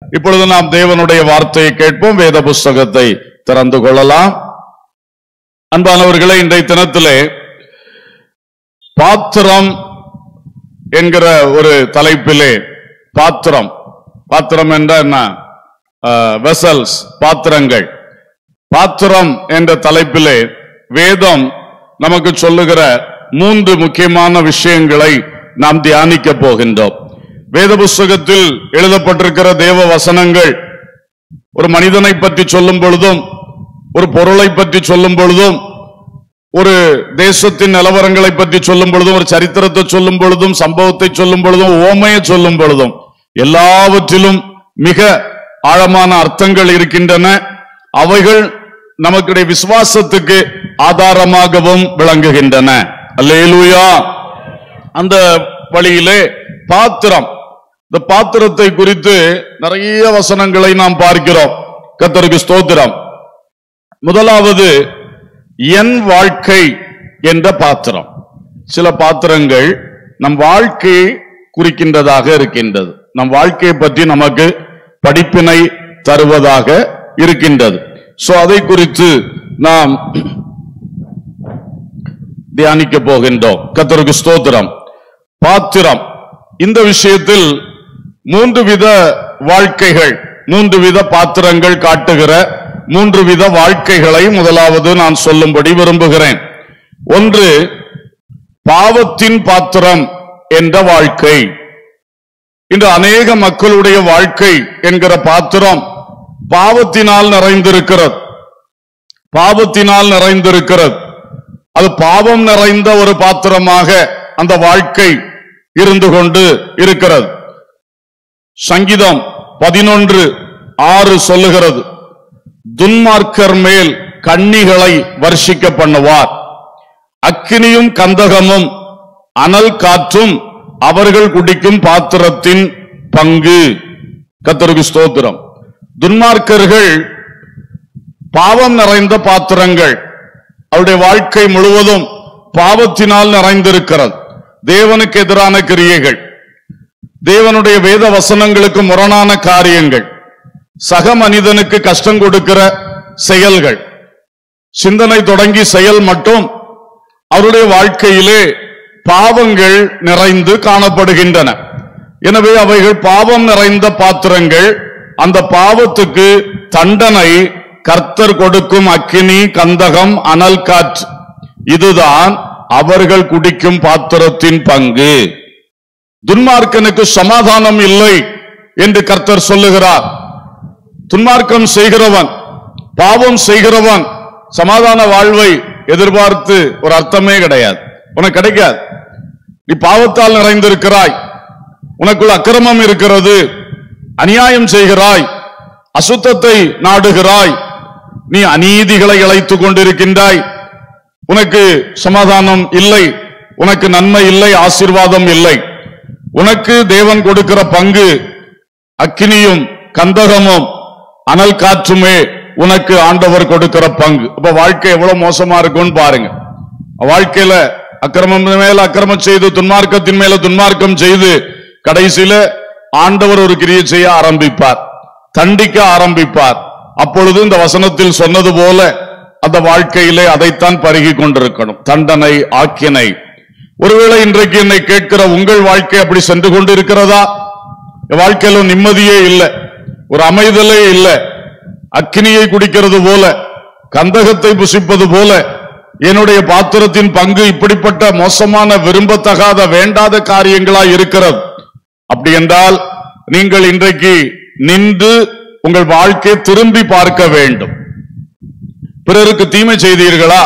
இப்பொழுது நாம் தேவனுடைய வார்த்தையை கேட்போம் வேத புஸ்தகத்தை திறந்து கொள்ளலாம் அன்பானவர்களே இன்றைய தினத்திலே பாத்திரம் என்கிற ஒரு தலைப்பிலே பாத்திரம் பாத்திரம் என்ற என்ன வெசல்ஸ் பாத்திரங்கள் பாத்திரம் என்ற தலைப்பிலே வேதம் நமக்கு சொல்லுகிற மூன்று முக்கியமான விஷயங்களை நாம் தியானிக்க போகின்றோம் வேத புஸ்தகத்தில் எழுதப்பட்டிருக்கிற தேவ வசனங்கள் ஒரு மனிதனை பற்றி சொல்லும் பொழுதும் ஒரு பொருளை பற்றி சொல்லும் பொழுதும் ஒரு தேசத்தின் நிலவரங்களை பற்றி சொல்லும் பொழுதும் ஒரு சரித்திரத்தை சொல்லும் பொழுதும் சம்பவத்தை சொல்லும் பொழுதும் ஓமையை சொல்லும் பொழுதும் எல்லாவற்றிலும் மிக ஆழமான அர்த்தங்கள் இருக்கின்றன அவைகள் நமக்குடைய விசுவாசத்துக்கு ஆதாரமாகவும் விளங்குகின்றன அல்லேலூயா அந்த வழியிலே பாத்திரம் இந்த பாத்திரத்தை குறித்து நிறைய வசனங்களை நாம் பார்க்கிறோம் கத்தருக்கு ஸ்தோத்திரம் முதலாவது என் வாழ்க்கை என்ற பாத்திரம் சில பாத்திரங்கள் நம் வாழ்க்கையை குறிக்கின்றதாக இருக்கின்றது நம் வாழ்க்கையை பற்றி நமக்கு படிப்பினை தருவதாக இருக்கின்றது சோ அதை குறித்து நாம் தியானிக்க போகின்றோம் கத்தருக்கு ஸ்தோத்திரம் பாத்திரம் இந்த விஷயத்தில் மூன்று வித வாழ்க்கைகள் மூன்று வித பாத்திரங்கள் காட்டுகிற மூன்று வித வாழ்க்கைகளை முதலாவது நான் சொல்லும்படி விரும்புகிறேன் ஒன்று பாவத்தின் பாத்திரம் என்ற வாழ்க்கை இன்று அநேக மக்களுடைய வாழ்க்கை என்கிற பாத்திரம் பாவத்தினால் நிறைந்திருக்கிறது பாவத்தினால் நிறைந்திருக்கிறது அது பாவம் நிறைந்த ஒரு பாத்திரமாக அந்த வாழ்க்கை இருந்து கொண்டு இருக்கிறது சங்கீதம் பதினொன்று ஆறு சொல்லுகிறது துன்மார்க்கர் மேல் கண்ணிகளை வர்ஷிக்க பண்ணுவார் அக்கினியும் கந்தகமும் அனல் காற்றும் அவர்கள் குடிக்கும் பாத்திரத்தின் பங்கு கத்தருக்கு ஸ்தோத்திரம் துன்மார்க்கர்கள் பாவம் நிறைந்த பாத்திரங்கள் அவருடைய வாழ்க்கை முழுவதும் பாவத்தினால் நிறைந்திருக்கிறது தேவனுக்கு எதிரான கிரியைகள் தேவனுடைய வேத வசனங்களுக்கு முரணான காரியங்கள் சக மனிதனுக்கு கஷ்டம் கொடுக்கிற செயல்கள் சிந்தனை தொடங்கி செயல் மட்டும் அவருடைய வாழ்க்கையிலே பாவங்கள் நிறைந்து காணப்படுகின்றன எனவே அவைகள் பாவம் நிறைந்த பாத்திரங்கள் அந்த பாவத்துக்கு தண்டனை கர்த்தர் கொடுக்கும் அக்கினி கந்தகம் அனல் காற்று இதுதான் அவர்கள் குடிக்கும் பாத்திரத்தின் பங்கு துன்மார்க்கனுக்கு சமாதானம் இல்லை என்று கர்த்தர் சொல்லுகிறார் துன்மார்க்கம் செய்கிறவன் பாவம் செய்கிறவன் சமாதான வாழ்வை எதிர்பார்த்து ஒரு அர்த்தமே கிடையாது உனக்கு கிடைக்காது நீ பாவத்தால் நிறைந்திருக்கிறாய் உனக்குள் அக்கிரமம் இருக்கிறது அநியாயம் செய்கிறாய் அசுத்தத்தை நாடுகிறாய் நீ அநீதிகளை இழைத்துக் கொண்டிருக்கின்றாய் உனக்கு சமாதானம் இல்லை உனக்கு நன்மை இல்லை ஆசீர்வாதம் இல்லை உனக்கு தேவன் கொடுக்கிற பங்கு அக்கினியும் கந்தகமும் அனல் காற்றுமே உனக்கு ஆண்டவர் கொடுக்கிற பங்கு அப்ப வாழ்க்கை எவ்வளவு மோசமா இருக்கும்னு பாருங்க வாழ்க்கையில அக்கிரமம் மேல அக்கிரமம் செய்து துன்மார்க்கத்தின் மேல துன்மார்க்கம் செய்து கடைசியில ஆண்டவர் ஒரு கிரியை செய்ய ஆரம்பிப்பார் தண்டிக்க ஆரம்பிப்பார் அப்பொழுது இந்த வசனத்தில் சொன்னது போல அந்த வாழ்க்கையிலே அதைத்தான் பருகி கொண்டிருக்கணும் தண்டனை ஆக்கினை ஒருவேளை இன்றைக்கு என்னை கேட்கிற உங்கள் வாழ்க்கை அப்படி சென்று கொண்டு இருக்கிறதா என் வாழ்க்கையில நிம்மதியே இல்லை ஒரு அமைதலே இல்லை அக்கினியை குடிக்கிறது போல கந்தகத்தை புசிப்பது போல என்னுடைய பாத்திரத்தின் பங்கு இப்படிப்பட்ட மோசமான விரும்பத்தகாத வேண்டாத காரியங்களா இருக்கிறது அப்படி என்றால் நீங்கள் இன்றைக்கு நின்று உங்கள் வாழ்க்கையை திரும்பி பார்க்க வேண்டும் பிறருக்கு தீமை செய்தீர்களா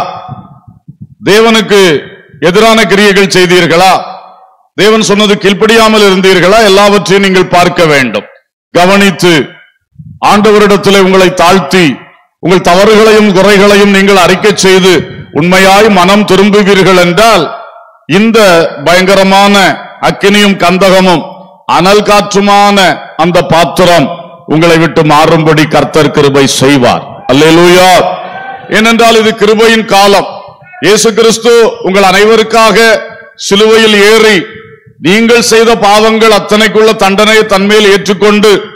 தேவனுக்கு எதிரான கிரியைகள் செய்தீர்களா தேவன் சொன்னது கீழ்ப்படியாமல் இருந்தீர்களா எல்லாவற்றையும் நீங்கள் பார்க்க வேண்டும் கவனித்து ஆண்டவரிடத்தில் உங்களை தாழ்த்தி உங்கள் தவறுகளையும் குறைகளையும் நீங்கள் அறிக்கை செய்து உண்மையாய் மனம் திரும்புவீர்கள் என்றால் இந்த பயங்கரமான அக்கினியும் கந்தகமும் அனல் காற்றுமான அந்த பாத்திரம் உங்களை விட்டு மாறும்படி கர்த்தர் கிருபை செய்வார் அல்லேலூயா ஏனென்றால் இது கிருபையின் காலம் இயேசு கிறிஸ்து உங்கள் அனைவருக்காக சிலுவையில் ஏறி நீங்கள் செய்த பாவங்கள் அத்தனைக்குள்ள தண்டனையை தன்மேல் ஏற்றுக்கொண்டு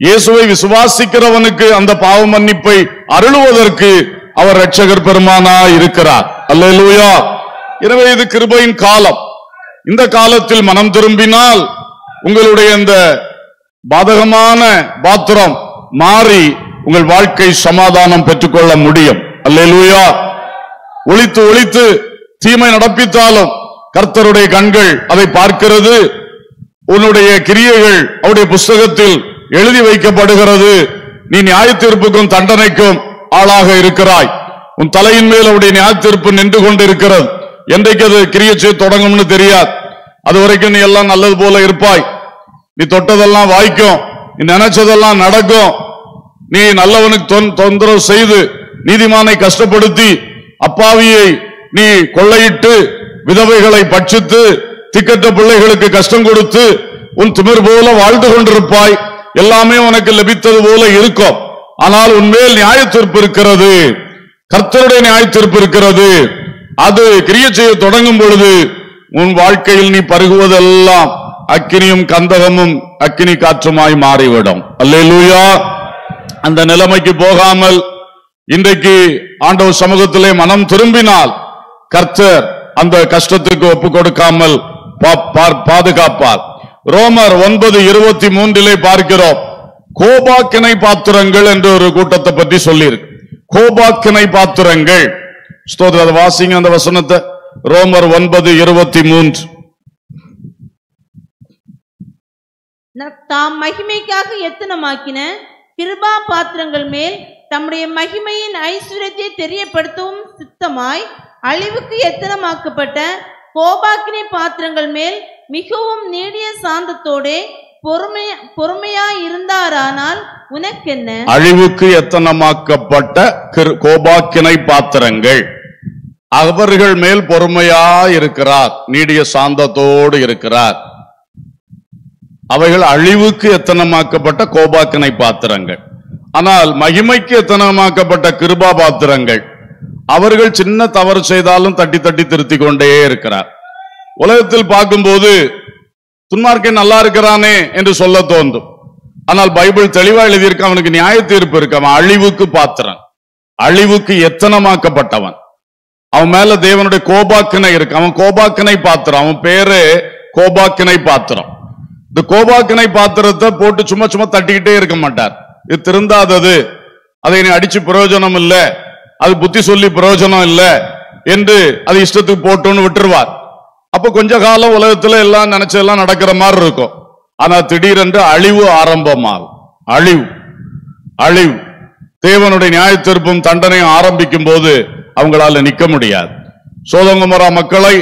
இயேசுவை விசுவாசிக்கிறவனுக்கு அந்த பாவ மன்னிப்பை அருளுவதற்கு அவர் இரட்சகர் பெருமானா இருக்கிறார் அல்லேலூயா எனவே இது கிருபையின் காலம் இந்த காலத்தில் மனம் திரும்பினால் உங்களுடைய இந்த பாதகமான பாத்திரம் மாறி உங்கள் வாழ்க்கை சமாதானம் பெற்றுக்கொள்ள முடியும் அல்லேலூயா ஒளித்து ஒளித்து தீமை நடப்பித்தாலும் கர்த்தருடைய கண்கள் அதை பார்க்கிறது உன்னுடைய கிரியைகள் அவருடைய புஸ்தகத்தில் எழுதி வைக்கப்படுகிறது நீ நியாய தீர்ப்புக்கும் தண்டனைக்கும் ஆளாக இருக்கிறாய் உன் தலையின் மேல் அவருடைய நியாய தீர்ப்பு நின்று கொண்டிருக்கிறது என்றைக்கு அது கிரியை செய்ய தொடங்கும்னு தெரியாது அது வரைக்கும் நீ எல்லாம் நல்லது போல இருப்பாய் நீ தொட்டதெல்லாம் வாய்க்கும் நீ நினைச்சதெல்லாம் நடக்கும் நீ நல்லவனுக்கு தொந்- தொந்தரவு செய்து நீதிமானை கஷ்டப்படுத்தி அப்பாவியை நீ கொள்ளையிட்டு விதவைகளை பட்சித்து திக்கற்ற பிள்ளைகளுக்கு கஷ்டம் கொடுத்து உன் திமிர் போல வாழ்ந்து கொண்டிருப்பாய் எல்லாமே உனக்கு லபித்தது போல இருக்கும் ஆனால் உன்மேல் நியாய தீர்ப்பு இருக்கிறது கர்த்தருடைய நியாய தீர்ப்பு இருக்கிறது அது கிரிய செய்ய தொடங்கும் பொழுது உன் வாழ்க்கையில் நீ பருகுவதெல்லாம் அக்கினியும் கந்தகமும் அக்கினி காற்றுமாய் மாறிவிடும் அல்லேலூயா அந்த நிலைமைக்கு போகாமல் இன்றைக்கு ஆண்டவர் சமூகத்திலே மனம் திரும்பினால் கர்த்தர் அந்த கஷ்டத்துக்கு ஒப்பு கொடுக்காமல் பா- பா- பாதுகாப்பார் ரோமர் ஒன்பது இருபத்தி மூன்றிலே பார்க்கிறோம் கோபாக்கினை பாத்திரங்கள் என்று ஒரு கூட்டத்தை பற்றி சொல்லியிருக்கு கோபாக்கினை பாத்திரங்கள் ஸ்தோத்திரம் அதை வாசிங்க அந்த வசனத்தை ரோமர் ஒன்பது இருபத்தி மூன்று ந- தாம் மகிமைக்காக எத்தனமாக்கின கிருபா பாத்திரங்கள் மேல் தம்முடைய மகிமையின் ஐஸ்வர்யத்தை தெரியப்படுத்தவும் சித்தமாய் அழிவுக்கு எத்தனமாக்கப்பட்ட கோபாக்கினை பாத்திரங்கள் மேல் மிகவும் நீடிய சாந்தத்தோடே பொறுமை பொறுமையா இருந்தாரானால் உனக்கென்ன அழிவுக்கு எத்தனமாக்கப்பட்ட கிரு- கோபாக்கினை பாத்திரங்கள் அவர்கள் மேல் பொறுமையா இருக்கிறார் நீடிய சாந்தத்தோடு இருக்கிறார் அவைகள் அழிவுக்கு எத்தனமாக்கப்பட்ட கோபாக்கினை பாத்திரங்கள் ஆனால் மகிமைக்கு எத்தனமாக்கப்பட்ட கிருபா பாத்திரங்கள் அவர்கள் சின்ன தவறு செய்தாலும் தட்டி தட்டி திருத்திக் கொண்டே இருக்கிறார் உலகத்தில் பார்க்கும்போது துன்மார்க்கன் நல்லா இருக்கிறானே என்று சொல்ல தோன்றும் ஆனால் பைபிள் தெளிவா எழுதியிருக்கு அவனுக்கு நியாய தீர்ப்பு இருக்கு அவன் அழிவுக்கு பாத்திரன் அழிவுக்கு எத்தனமாக்கப்பட்டவன் அவன் மேல தேவனுடைய கோபாக்கினை இருக்கு அவன் கோபாக்கினை பாத்திரம் அவன் பேரு கோபாக்கினை பாத்திரம் இந்த கோபாக்கினை பாத்திரத்தை போட்டு சும்மா சும்மா தட்டிக்கிட்டே இருக்க மாட்டார் இது திருந்தாதது அதை நீ அடிச்சு பிரயோஜனம் இல்ல அது புத்தி சொல்லி பிரயோஜனம் இல்ல என்று அது இஷ்டத்துக்கு போட்டுன்னு விட்டுருவார் அப்ப கொஞ்ச காலம் உலகத்துல எல்லாம் நினைச்சதெல்லாம் நடக்கிற மாதிரி இருக்கும் ஆனா திடீரென்று அழிவு ஆரம்பமாகும் அழிவு அழிவு தேவனுடைய நியாய தீர்ப்பும் தண்டனையும் ஆரம்பிக்கும் போது அவங்களால நிக்க முடியாது சோதங்குமரா மக்களை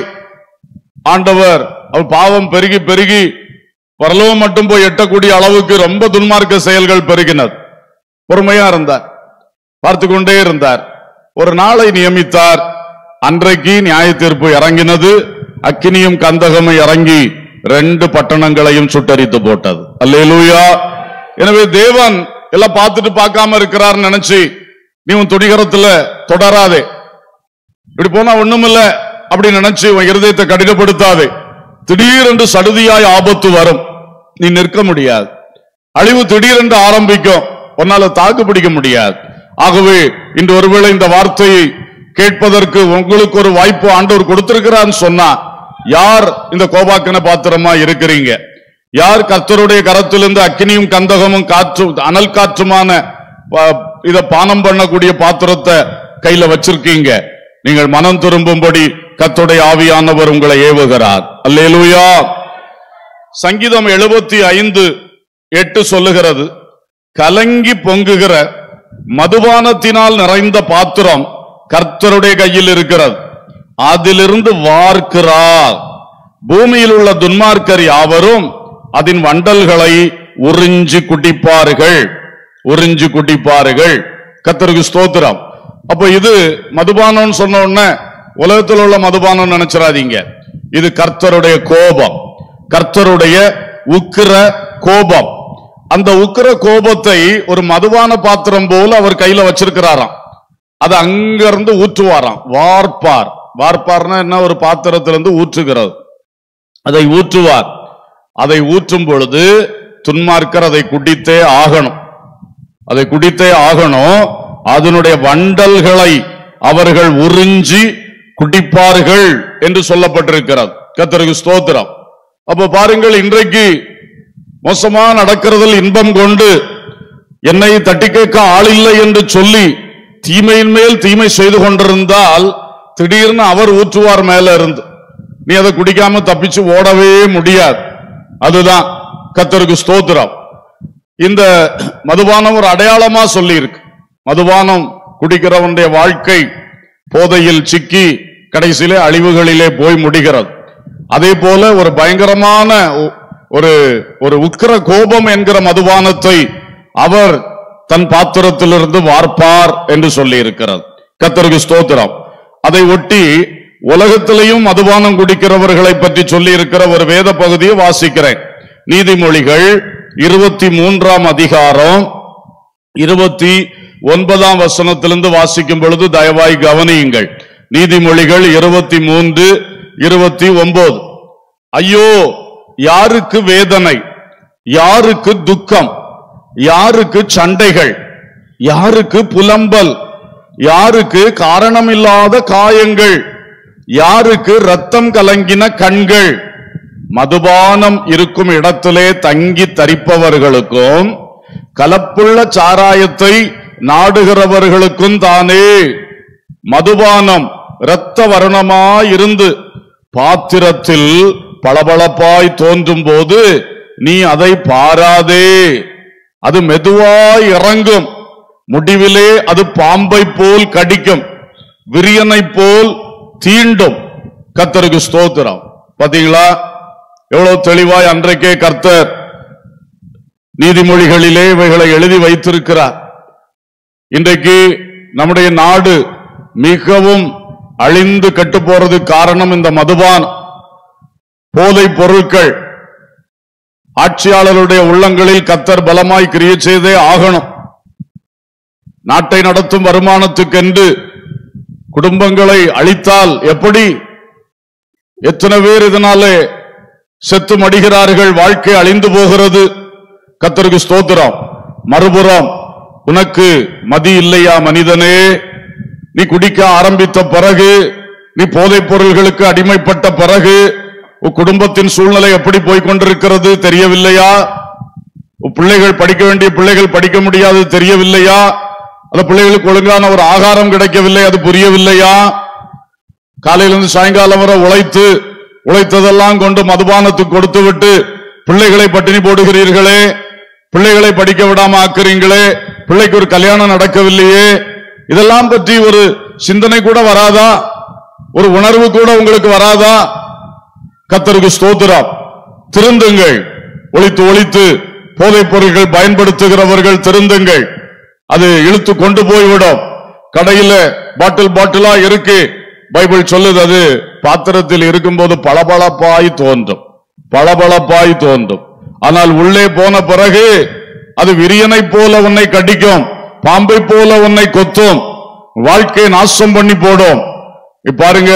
ஆண்டவர் அவர் பாவம் பெருகி பெருகி பரலோகம் மட்டும் போய் எட்டக்கூடிய அளவுக்கு ரொம்ப துன்மார்க்க செயல்கள் பெருகினது பொறுமையா இருந்தார் பார்த்து கொண்டே இருந்தார் ஒரு நாளை நியமித்தார் அன்றைக்கு நியாய தீர்ப்பு இறங்கினது அக்கினியும் கந்தகமும் இறங்கி ரெண்டு பட்டணங்களையும் சுட்டரித்து போட்டது அல்லேலூயா எனவே தேவன் எல்லாம் பார்த்துட்டு பார்க்காம இருக்கிறார்னு நினைச்சு நீ உன் துணிகரத்துல தொடராதே இப்படி போனா ஒண்ணுமில்ல அப்படி நினைச்சு உன் இருதயத்தை கடினப்படுத்தாதே திடீரென்று சடுதியாய் ஆபத்து வரும் நீ நிற்க முடியாது அழிவு திடீரென்று ஆரம்பிக்கும் உன்னால தாக்கு பிடிக்க முடியாது ஆகவே இன்று ஒருவேளை இந்த வார்த்தையை கேட்பதற்கு உங்களுக்கு ஒரு வாய்ப்பு ஆண்டவர் கொடுத்திருக்கிறான்னு சொன்னா யார் இந்த கோபாக்கன பாத்திரமா இருக்கிறீங்க யார் கர்த்தருடைய கரத்திலிருந்து அக்கினியும் கந்தகமும் காற்று அனல் காற்றுமான ப- இத பானம் பண்ணக்கூடிய பாத்திரத்தை கையில வச்சிருக்கீங்க நீங்கள் மனம் திரும்பும்படி கர்த்தருடைய ஆவியானவர் உங்களை ஏவுகிறார் அல்லேலூயா சங்கீதம் எழுபத்தி ஐந்து எட்டு சொல்லுகிறது கலங்கி பொங்குகிற மதுபானத்தினால் நிறைந்த பாத்திரம் கர்த்தருடைய கையில் இருக்கிறது அதிலிருந்து வார்க்கிறார் பூமியில் உள்ள துன்மார்க்கர் யாவரும் அதன் வண்டல்களை உறிஞ்சி குடிப்பார்கள் உறிஞ்சி குடிப்பார்கள் கர்த்தருக்கு ஸ்தோத்திரம் அப்ப இது மதுபானம்னு சொன்ன உடனே உலகத்தில் உள்ள மதுபானம் நினைச்சிடாதீங்க இது கர்த்தருடைய கோபம் கர்த்தருடைய உக்கிர கோபம் அந்த உக்கிர கோபத்தை ஒரு மதுபான பாத்திரம் போல அவர் கையில வச்சிருக்கிறாராம் அது அங்கிருந்து ஊற்றுவாராம் வார்ப்பார் வார்ப்பார்னா என்ன ஒரு பாத்திரத்திலிருந்து ஊற்றுகிறது அதை ஊற்றுவார் அதை ஊற்றும் பொழுது துன்மார்க்கர் அதை குடித்தே ஆகணும் அதை குடித்தே ஆகணும் அதனுடைய வண்டல்களை அவர்கள் உறிஞ்சி குடிப்பார்கள் என்று சொல்லப்பட்டிருக்கிறது கர்த்தருக்கு ஸ்தோத்திரம் அப்ப பாருங்கள் இன்றைக்கு மோசமா நடக்கிறதில் இன்பம் கொண்டு என்னை தட்டி கேட்க ஆளில்லை என்று சொல்லி தீமையின் மேல் தீமை செய்து கொண்டிருந்தால் திடீர்னு அவர் ஊற்றுவார் மேல இருந்து நீ அதை குடிக்காம தப்பிச்சு ஓடவே முடியாது அதுதான் கத்தருக்கு ஸ்தோத்திரம் இந்த மதுபானம் ஒரு அடையாளமா சொல்லி இருக்கு மதுபானம் குடிக்கிறவனுடைய வாழ்க்கை போதையில் சிக்கி கடைசியிலே அழிவுகளிலே போய் முடிகிறது அதே போல ஒரு பயங்கரமான ஒ- ஒரு ஒரு உக்கிர கோபம் என்கிற மதுபானத்தை அவர் தன் பாத்திரத்திலிருந்து வார்ப்பார் என்று சொல்லி இருக்கிறது கத்தருக்கு ஸ்தோத்திரம் அதை ஒட்டி உலகத்திலையும் மதுபானம் குடிக்கிறவர்களை பற்றி சொல்லி இருக்கிற ஒரு வேத பகுதியை வாசிக்கிறேன் நீதிமொழிகள் இருபத்தி மூன்றாம் அதிகாரம் இருபத்தி ஒன்பதாம் வசனத்திலிருந்து வாசிக்கும் பொழுது தயவாய் கவனியுங்கள் நீதிமொழிகள் இருபத்தி மூன்று இருபத்தி ஒன்பது ஐயோ யாருக்கு வேதனை யாருக்கு துக்கம் யாருக்கு சண்டைகள் யாருக்கு புலம்பல் யாருக்கு காரணமில்லாத காயங்கள் யாருக்கு ரத்தம் கலங்கின கண்கள் மதுபானம் இருக்கும் இடத்திலே தங்கி தரிப்பவர்களுக்கும் கலப்புள்ள சாராயத்தை நாடுகிறவர்களுக்கும் தானே மதுபானம் இரத்த வர்ணமாயிருந்து பாத்திரத்தில் பளபளப்பாய் தோன்றும் போது நீ அதை பாராதே அது மெதுவாய் இறங்கும் முடிவிலே அது பாம்பை போல் கடிக்கும் விரியனை போல் தீண்டும் கர்த்தருக்கு ஸ்தோத்திரம் பாத்தீங்களா எவ்வளவு தெளிவாய் அன்றைக்கே கர்த்தர் நீதிமொழிகளிலே இவைகளை எழுதி வைத்திருக்கிறார் இன்றைக்கு நம்முடைய நாடு மிகவும் அழிந்து கெட்டு போறது காரணம் இந்த மதுபான் போதை பொருட்கள் ஆட்சியாளருடைய உள்ளங்களில் கத்தர் பலமாய் கிரியை செய்தே ஆகணும் நாட்டை நடத்தும் வருமானத்துக்கென்று குடும்பங்களை அழித்தால் எப்படி எத்தனை பேர் இதனாலே செத்து மடிகிறார்கள் வாழ்க்கை அழிந்து போகிறது கத்தருக்கு ஸ்தோத்திரம் மறுபுறம் உனக்கு மதி இல்லையா மனிதனே நீ குடிக்க ஆரம்பித்த பிறகு நீ போதைப் பொருள்களுக்கு அடிமைப்பட்ட பிறகு உன் குடும்பத்தின் சூழ்நிலை எப்படி போய்க் கொண்டிருக்கிறது தெரியவில்லையா உன் பிள்ளைகள் படிக்க வேண்டிய பிள்ளைகள் படிக்க முடியாது தெரியவில்லையா அந்த பிள்ளைகளுக்கு ஒழுங்கான ஒரு ஆகாரம் கிடைக்கவில்லை அது புரியவில்லையா காலையிலிருந்து சாயங்காலம் வரை உழைத்து உழைத்ததெல்லாம் கொண்டு மதுபானத்துக்கு கொடுத்து விட்டு பிள்ளைகளை பட்டினி போடுகிறீர்களே பிள்ளைகளை படிக்க விடாம ஆக்குறீங்களே பிள்ளைக்கு ஒரு கல்யாணம் நடக்கவில்லையே இதெல்லாம் பற்றி ஒரு சிந்தனை கூட வராதா ஒரு உணர்வு கூட உங்களுக்கு வராதா கத்தருக்கு ஸ்தோத்திரம் திருந்துங்கள் ஒழித்து ஒழித்து போதைப் பொருட்கள் பயன்படுத்துகிறவர்கள் திருந்துங்கள் அது இழுத்து கொண்டு போய்விடும் கடையில பாட்டில் பாட்டிலா இருக்கு பைபிள் சொல்லுது அது பாத்திரத்தில் இருக்கும்போது பளபளப்பாய் தோன்றும் பளபளப்பாய் தோன்றும் ஆனால் உள்ளே போன பிறகு அது விரியனை போல உன்னை கடிக்கும் பாம்பை போல உன்னை கொத்தும் வாழ்க்கையை நாசம் பண்ணி போடும் இப்ப பாருங்க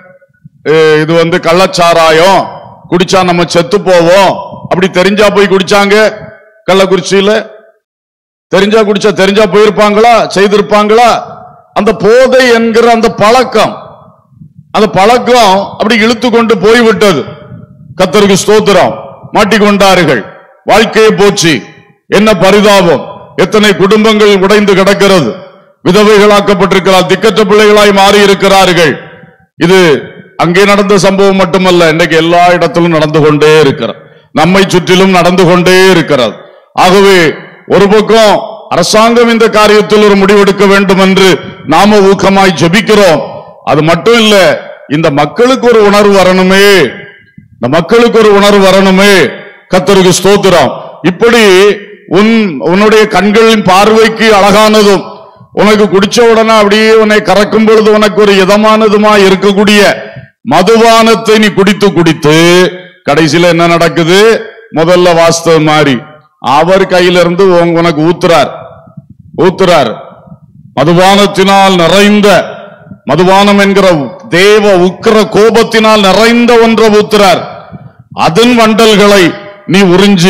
அஹ் இது வந்து கள்ளச்சாராயம் குடிச்சா நம்ம செத்து போவோம் அப்படி தெரிஞ்சா போய் குடிச்சாங்க கள்ளக்குறிச்சியில தெரிஞ்சா குடிச்சா தெரிஞ்சா போயிருப்பாங்களா செய்திருப்பாங்களா அந்த போதை என்கிற அந்த பழக்கம் அந்த பழக்கம் அப்படி இழுத்து கொண்டு போய்விட்டது கத்தருக்கு ஸ்தோத்திரம் மாட்டிக்கொண்டார்கள் வாழ்க்கையை போச்சு என்ன பரிதாபம் எத்தனை குடும்பங்கள் உடைந்து கிடக்கிறது விதவைகளாக்கப்பட்டிருக்கிறார் திக்கற்ற பிள்ளைகளாய் மாறி இருக்கிறார்கள் இது அங்கே நடந்த சம்பவம் மட்டுமல்ல இன்னைக்கு எல்லா இடத்திலும் நடந்து கொண்டே இருக்கிறது நம்மை சுற்றிலும் நடந்து கொண்டே இருக்கிறது ஆகவே ஒரு பக்கம் அரசாங்கம் இந்த காரியத்தில் ஒரு முடிவெடுக்க வேண்டும் என்று நாம ஊக்கமாய் ஜெபிக்கிறோம் அது மட்டும் இல்ல இந்த மக்களுக்கு ஒரு உணர்வு வரணுமே இந்த மக்களுக்கு ஒரு உணர்வு வரணுமே கத்தருக்கு ஸ்தோத்திரம் இப்படி உன் உன்னுடைய கண்களின் பார்வைக்கு அழகானதும் உனக்கு குடிச்ச உடனே அப்படியே உன்னை கறக்கும் பொழுது உனக்கு ஒரு இதமானதுமா இருக்கக்கூடிய மதுபானத்தை நீ குடித்து குடித்து கடைசியில என்ன நடக்குது முதல்ல வாஸ்தவ மாதிரி அவர் கையிலிருந்து உங்க- உனக்கு ஊத்துறார் ஊத்துறார் மதுபானத்தினால் நிறைந்த மதுபானம் என்கிற தேவ உக்கிர கோபத்தினால் நிறைந்த ஒன்றை ஊத்துறார் அதன் வண்டல்களை நீ உறிஞ்சி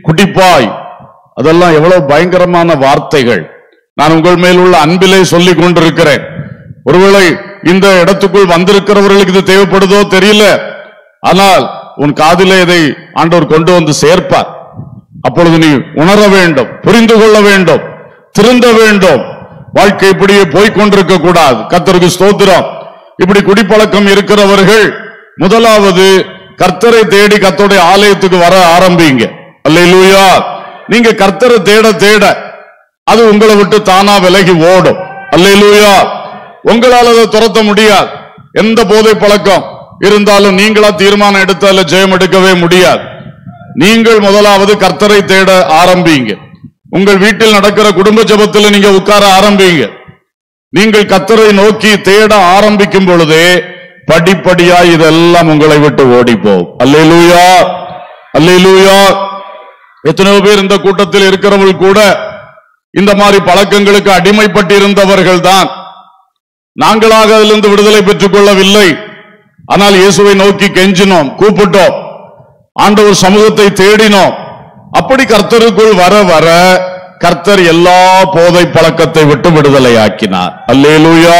குடிப்பாய் அதெல்லாம் எவ்வளவு பயங்கரமான வார்த்தைகள் நான் உங்கள் மேல் உள்ள அன்பிலே சொல்லிக் கொண்டிருக்கிறேன் ஒருவேளை இந்த இடத்துக்குள் வந்திருக்கிறவர்களுக்கு இது தேவைப்படுதோ தெரியல ஆனால் உன் காதிலே இதை ஆண்டவர் கொண்டு வந்து சேர்ப்பார் அப்பொழுது நீ உணர வேண்டும் புரிந்து கொள்ள வேண்டும் திருந்த வேண்டும் வாழ்க்கை இப்படியே போய்க் கொண்டிருக்க கூடாது கர்த்தருக்கு ஸ்தோத்திரம் இப்படி குடிப்பழக்கம் இருக்கிறவர்கள் முதலாவது கர்த்தரை தேடி கர்த்தருடைய ஆலயத்துக்கு வர ஆரம்பிங்க அல்லேலூயா நீங்க கர்த்தரை தேட தேட அது உங்களை விட்டு தானா விலகி ஓடும் அல்லேலூயா உங்களால அதை துரத்த முடியாது எந்த போதை பழக்கம் இருந்தாலும் நீங்களா தீர்மானம் எடுத்தால ஜெயம் எடுக்கவே முடியாது நீங்கள் முதலாவது கர்த்தரை தேட ஆரம்பிங்க உங்கள் வீட்டில் நடக்கிற குடும்ப ஜெபத்தில் நீங்க உட்கார ஆரம்பிங்க நீங்கள் கர்த்தரை நோக்கி தேட ஆரம்பிக்கும் பொழுதே படிப்படியா இதெல்லாம் உங்களை விட்டு ஓடி போகும் அல்லேலூயா அல்லேலூயா எத்தனையோ பேர் இந்த கூட்டத்தில் இருக்கிறவர்கள் கூட இந்த மாதிரி பழக்கங்களுக்கு அடிமைப்பட்டிருந்தவர்கள் தான் நாங்களாக அதிலிருந்து விடுதலை பெற்றுக் கொள்ளவில்லை ஆனால் இயேசுவை நோக்கி கெஞ்சினோம் கூப்பிட்டோம் ஆண்டவர் சமூகத்தை தேடினோம் அப்படி கர்த்தருக்குள் வர வர கர்த்தர் எல்லா போதை பழக்கத்தை விட்டு விடுதலை ஆக்கினார் அல்லேலூயா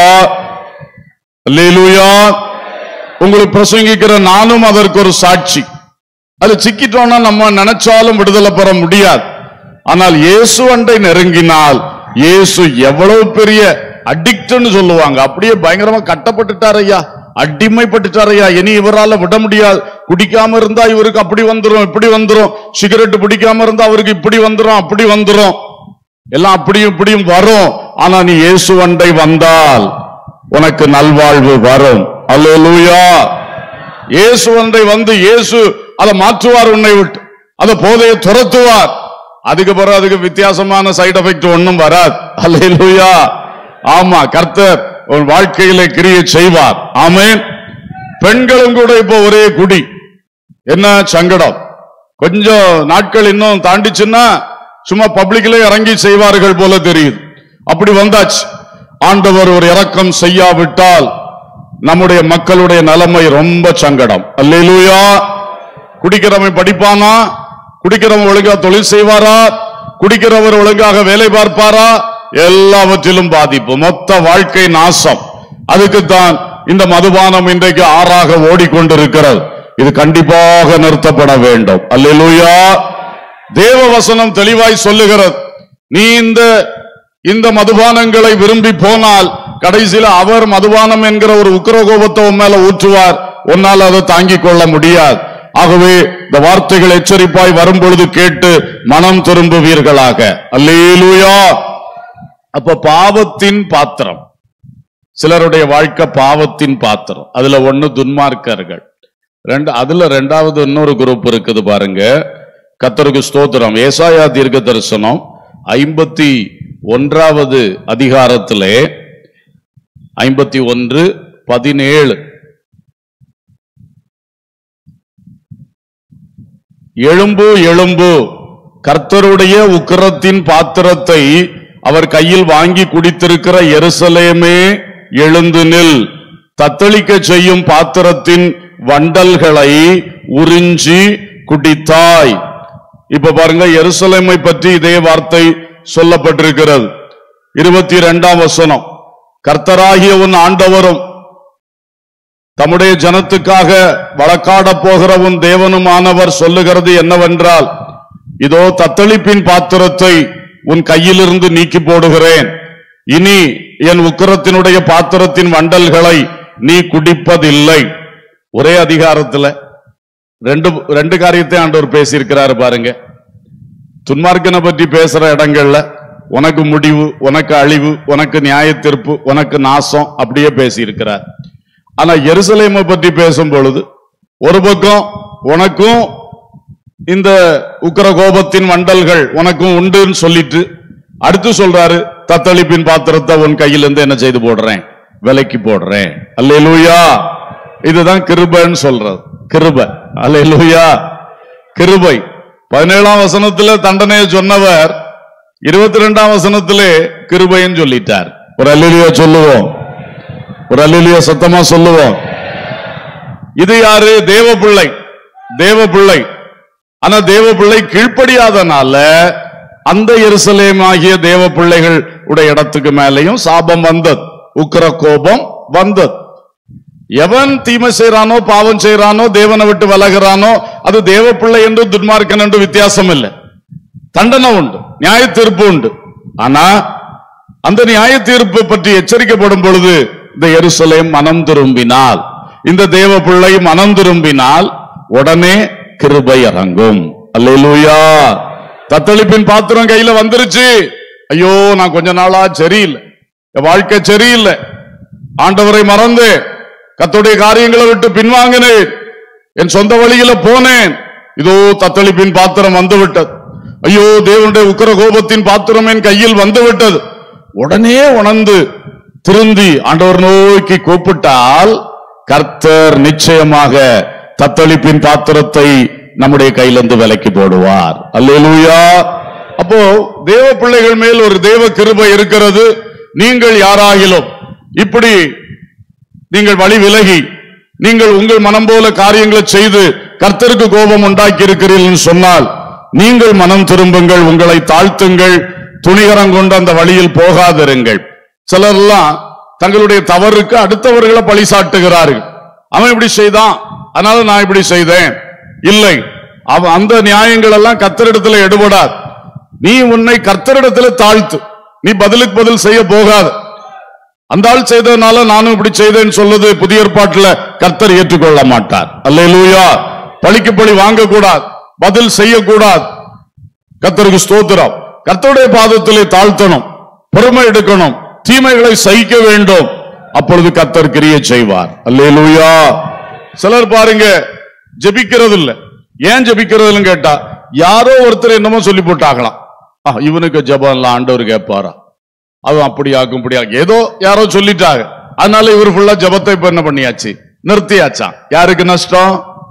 அல்லேலூயா உங்களுக்கு பிரசங்கிக்கிற நானும் அதற்கு ஒரு சாட்சி அது சிக்கிட்டோம்னா நம்ம நினைச்சாலும் விடுதலை பெற முடியாது ஆனால் இயேசு அண்டை நெருங்கினால் இயேசு எவ்வளவு பெரிய அடிக்ட்னு சொல்லுவாங்க அப்படியே பயங்கரமா கட்டப்பட்டுட்டார் ஐயா அடிமைப்பட்டுட்டார் ஐயா இனி இவரால விட முடியாது குடிக்காம இருந்தா இவருக்கு அப்படி வந்துரும் இப்படி வந்துரும் சிகரெட் பிடிக்காம இருந்தா அவருக்கு இப்படி வந்துரும் அப்படி வந்துரும் எல்லாம் அப்படியும் இப்படியும் வரும் ஆனா நீ இயேசு அண்டை வந்தால் உனக்கு நல்வாழ்வு வரும் அல்லேலூயா இயேசு அண்டை வந்து இயேசு அதை மாற்றுவார் உன்னை விட்டு அதை போதையை துரத்துவார் அதுக்கு பிறகு அதுக்கு வித்தியாசமான சைடு எஃபெக்ட் ஒண்ணும் வராது அல்லேலூயா ஆமா கர்த்தர் உன் வாழ்க்கையிலே கிரியை செய்வார் ஆமென் பெண்களும் கூட இப்போ ஒரே குடி என்ன சங்கடம் கொஞ்சம் நாட்கள் இன்னும் தாண்டிச்சுன்னா சும்மா பப்ளிக்ல இறங்கி செய்வார்கள் போல தெரியுது அப்படி வந்தாச்சு ஆண்டவர் ஒரு இரக்கம் செய்யாவிட்டால் நம்முடைய மக்களுடைய நிலைமை ரொம்ப சங்கடம் அல்லேலூயா குடிக்கிறவன் படிப்பானா குடிக்கிறவன் ஒழுங்கா தொழில் செய்வாரா குடிக்கிறவர் ஒழுங்காக வேலை பார்ப்பாரா எல்லாவற்றிலும் பாதிப்பு மொத்த வாழ்க்கை நாசம் அதுக்குத்தான் இந்த மதுபானம் இன்றைக்கு ஆறாக ஓடிக்கொண்டிருக்கிறது இது கண்டிப்பாக நிறுத்தப்பட வேண்டும் அல்லேலூயா தேவ வசனம் தெளிவாய் சொல்லுகிறது நீ இந்த இந்த மதுபானங்களை விரும்பி போனால் கடைசியில அவர் மதுபானம் என்கிற ஒரு உக்கிரகோபத்தை உன் மேல ஊற்றுவார் உன்னால் அதை தாங்கிக் கொள்ள முடியாது ஆகவே இந்த வார்த்தைகள் எச்சரிப்பாய் வரும் பொழுது கேட்டு மனம் திரும்புவீர்களாக அல்லேலூயா அப்ப பாவத்தின் பாத்திரம் சிலருடைய வாழ்க்கை பாவத்தின் பாத்திரம் அதுல ஒண்ணு துன்மார்க்கர்கள் ரெண்டு அதுல ரெண்டாவது இன்னொரு குரூப் இருக்குது பாருங்க கத்தருக்கு ஸ்தோத்திரம் ஏசாயா தீர்க்க தரிசனம் ஐம்பத்தி ஒன்றாவது அதிகாரத்திலே ஐம்பத்தி ஒன்று பதினேழு எழும்பு எழும்பு கர்த்தருடைய உக்கிரத்தின் பாத்திரத்தை அவர் கையில் வாங்கி குடித்திருக்கிற எருசலேமே எழுந்து நில் தத்தளிக்க செய்யும் பாத்திரத்தின் வண்டல்களை உறிஞ்சி குடித்தாய் இப்ப பாருங்க எருசலேமை பற்றி இதே வார்த்தை சொல்லப்பட்டிருக்கிறது இருபத்தி இரண்டாம் வசனம் கர்த்தராகிய உன் ஆண்டவரும் தம்முடைய ஜனத்துக்காக வழக்காட போகிற உன் தேவனுமானவர் சொல்லுகிறது என்னவென்றால் இதோ தத்தளிப்பின் பாத்திரத்தை உன் கையிலிருந்து நீக்கி போடுகிறேன் இனி என் உக்கிரத்தினுடைய பாத்திரத்தின் வண்டல்களை நீ குடிப்பதில்லை ஒரே அதிகாரத்துல ரெண்டு ரெண்டு காரியத்தை ஆண்டவர் பேசியிருக்கிறாரு பாருங்க துன்மார்க்கனை பற்றி பேசுற இடங்கள்ல உனக்கு முடிவு உனக்கு அழிவு உனக்கு நியாய தீர்ப்பு உனக்கு நாசம் அப்படியே பேசியிருக்கிறார் ஆனா எருசலேமை பற்றி பேசும் பொழுது ஒரு பக்கம் உனக்கும் இந்த உக்கிர கோபத்தின் வண்டல்கள் உனக்கும் உண்டுன்னு சொல்லிட்டு அடுத்து சொல்றாரு தத்தளிப்பின் பாத்திரத்தை உன் கையிலிருந்து என்ன செய்து போடுறேன் விலைக்கு போடுறேன் அல்லேலூயா இதுதான் கிருபைன்னு சொல்றது கிருபை அல்லேலூயா கிருபை பதினேழாம் வசனத்துல தண்டனையை சொன்னவர் இருபத்தி ரெண்டாம் வசனத்திலே கிருபைன்னு சொல்லிட்டார் ஒரு அல்லேலூயா சொல்லுவோம் ஒரு அல்லேலூயா சத்தமா சொல்லுவோம் இது யாரு தேவ பிள்ளை தேவ பிள்ளை ஆனா தேவ பிள்ளை கீழ்ப்படியாதனால அந்த எருசலேம் ஆகிய தேவ பிள்ளைகள் உடைய இடத்துக்கு மேலையும் சாபம் வந்தது உக்கிர கோபம் வந்தது எவன் தீமை செய்றானோ பாவம் செய்றானோ தேவனை விட்டு விலகிறானோ அது தேவ பிள்ளை என்று துன்மார்க்கன் என்று வித்தியாசம் இல்லை தண்டனை உண்டு நியாய தீர்ப்பு உண்டு ஆனா அந்த நியாய தீர்ப்பு பற்றி எச்சரிக்கப்படும் பொழுது இந்த எருசலேம் மனம் திரும்பினால் இந்த தேவ பிள்ளை மனம் திரும்பினால் உடனே கிருபை இறங்கும் அல்லேலூயா தத்தளிப்பின் பாத்திரம் கையில வந்துருச்சு ஐயோ நான் கொஞ்ச நாளா சரியில்லை என் வாழ்க்கை சரியில்லை ஆண்டவரை மறந்து கத்துடைய காரியங்களை விட்டு பின்வாங்கினேன் என் சொந்த வழியில போனேன் இதோ தத்தளிப்பின் பாத்திரம் வந்து விட்டது ஐயோ தேவனுடைய உக்கிர கோபத்தின் பாத்திரம் என் கையில் வந்து விட்டது உடனே உணர்ந்து திருந்தி ஆண்டவர் நோக்கி கூப்பிட்டால் கர்த்தர் நிச்சயமாக தத்தளிப்பின் பாத்திரத்தை நம்முடைய கையிலிருந்து விலக்கி போடுவார் அல்லேலூயா அப்போ தேவ பிள்ளைகள் மேல் ஒரு தேவ கிருபை இருக்கிறது நீங்கள் யாராகிலும் இப்படி நீங்கள் வழி விலகி நீங்கள் உங்கள் மனம் போல காரியங்களை செய்து கர்த்தருக்கு கோபம் உண்டாக்கி இருக்கிறீர்கள் சொன்னால் நீங்கள் மனம் திரும்புங்கள் உங்களை தாழ்த்துங்கள் துணிகரம் கொண்டு அந்த வழியில் போகாதிருங்கள் சிலர்லாம் தங்களுடைய தவறுக்கு அடுத்தவர்களை பழி சாட்டுகிறார்கள் அவன் இப்படி செய்தான் அதனால நான் இப்படி செய்தேன் இல்லை அவன் அந்த நியாயங்கள் எல்லாம் கர்த்தரிடத்துல எடுபடாது நீ உன்னை கர்த்தரிடத்துல தாழ்த்து நீ பதிலுக்கு பதில் செய்ய போகாது அந்த ஆள் செய்ததுனால நானும் இப்படி செய்தேன்னு சொல்லுது புதிய ஏற்பாட்டுல கர்த்தர் ஏற்றுக்கொள்ள மாட்டார் அல்லேலூயா பழிக்கு பழி வாங்கக்கூடாது பதில் செய்யக்கூடாது கர்த்தருக்கு ஸ்தோத்திரம் கர்த்தருடைய பாதத்திலே தாழ்த்தணும் பொறுமை எடுக்கணும் தீமைகளை சகிக்க வேண்டும் அப்பொழுது கர்த்தர் கிரியை செய்வார் அல்லேலூயா சிலர் பாருங்க ஜெபிக்கிறது இல்ல ஏன் ஜெபிக்கிறது இல்லைன்னு கேட்டா யாரோ ஒருத்தர் என்னமோ சொல்லி போட்டாங்களாம் ஆ, இவனுக்கு ஜெபம் எல்லாம் ஆண்டவர் கேட்பாரா அவன் அப்படியாக்கும் இப்படியாக்கும் ஏதோ யாரோ சொல்லிட்டாங்க அதனால இவர் ஃபுல்லா ஜெபத்தை இப்ப என்ன பண்ணியாச்சு நிறுத்தியாச்சாம் யாருக்கு நஷ்டம்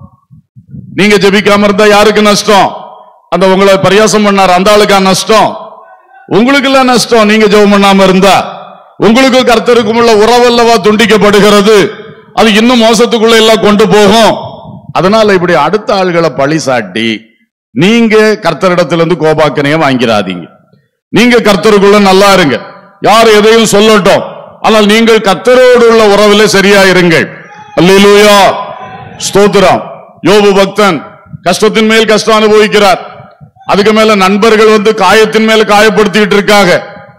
நீங்க ஜெபிக்காம இருந்தா யாருக்கு நஷ்டம் அந்த உங்களை பரியாசம் பண்ணார் அந்த ஆளுக்கா நஷ்டம் உங்களுக்கு எல்லாம் நஷ்டம் நீங்க ஜெபம் பண்ணாம இருந்தா உங்களுக்கு கர்த்தருக்கும் உள்ள உறவல்லவா துண்டிக்கப்படுகிறது அது இன்னும் மோசத்துக்குள்ள எல்லாம் கொண்டு போகும் அதனால இப்படி அடுத்த ஆள்களை பழி சாட்டி நீங்க கர்த்தரிடத்திலிருந்து கோபாக்கனையும் வாங்கிறாதீங்க நீங்க கர்த்தருக்குள்ள நல்லா இருங்க யார் எதையும் சொல்லட்டும் ஆனால் நீங்கள் கர்த்தரோடு உள்ள உறவிலே சரியா இருங்கள் அல்லேலூயா ஸ்தோத்திரம் யோபு பக்தன் கஷ்டத்தின் மேல் கஷ்டம் அனுபவிக்கிறார் அதுக்கு மேல நண்பர்கள் வந்து காயத்தின் மேல காயப்படுத்திட்டு இருக்காங்க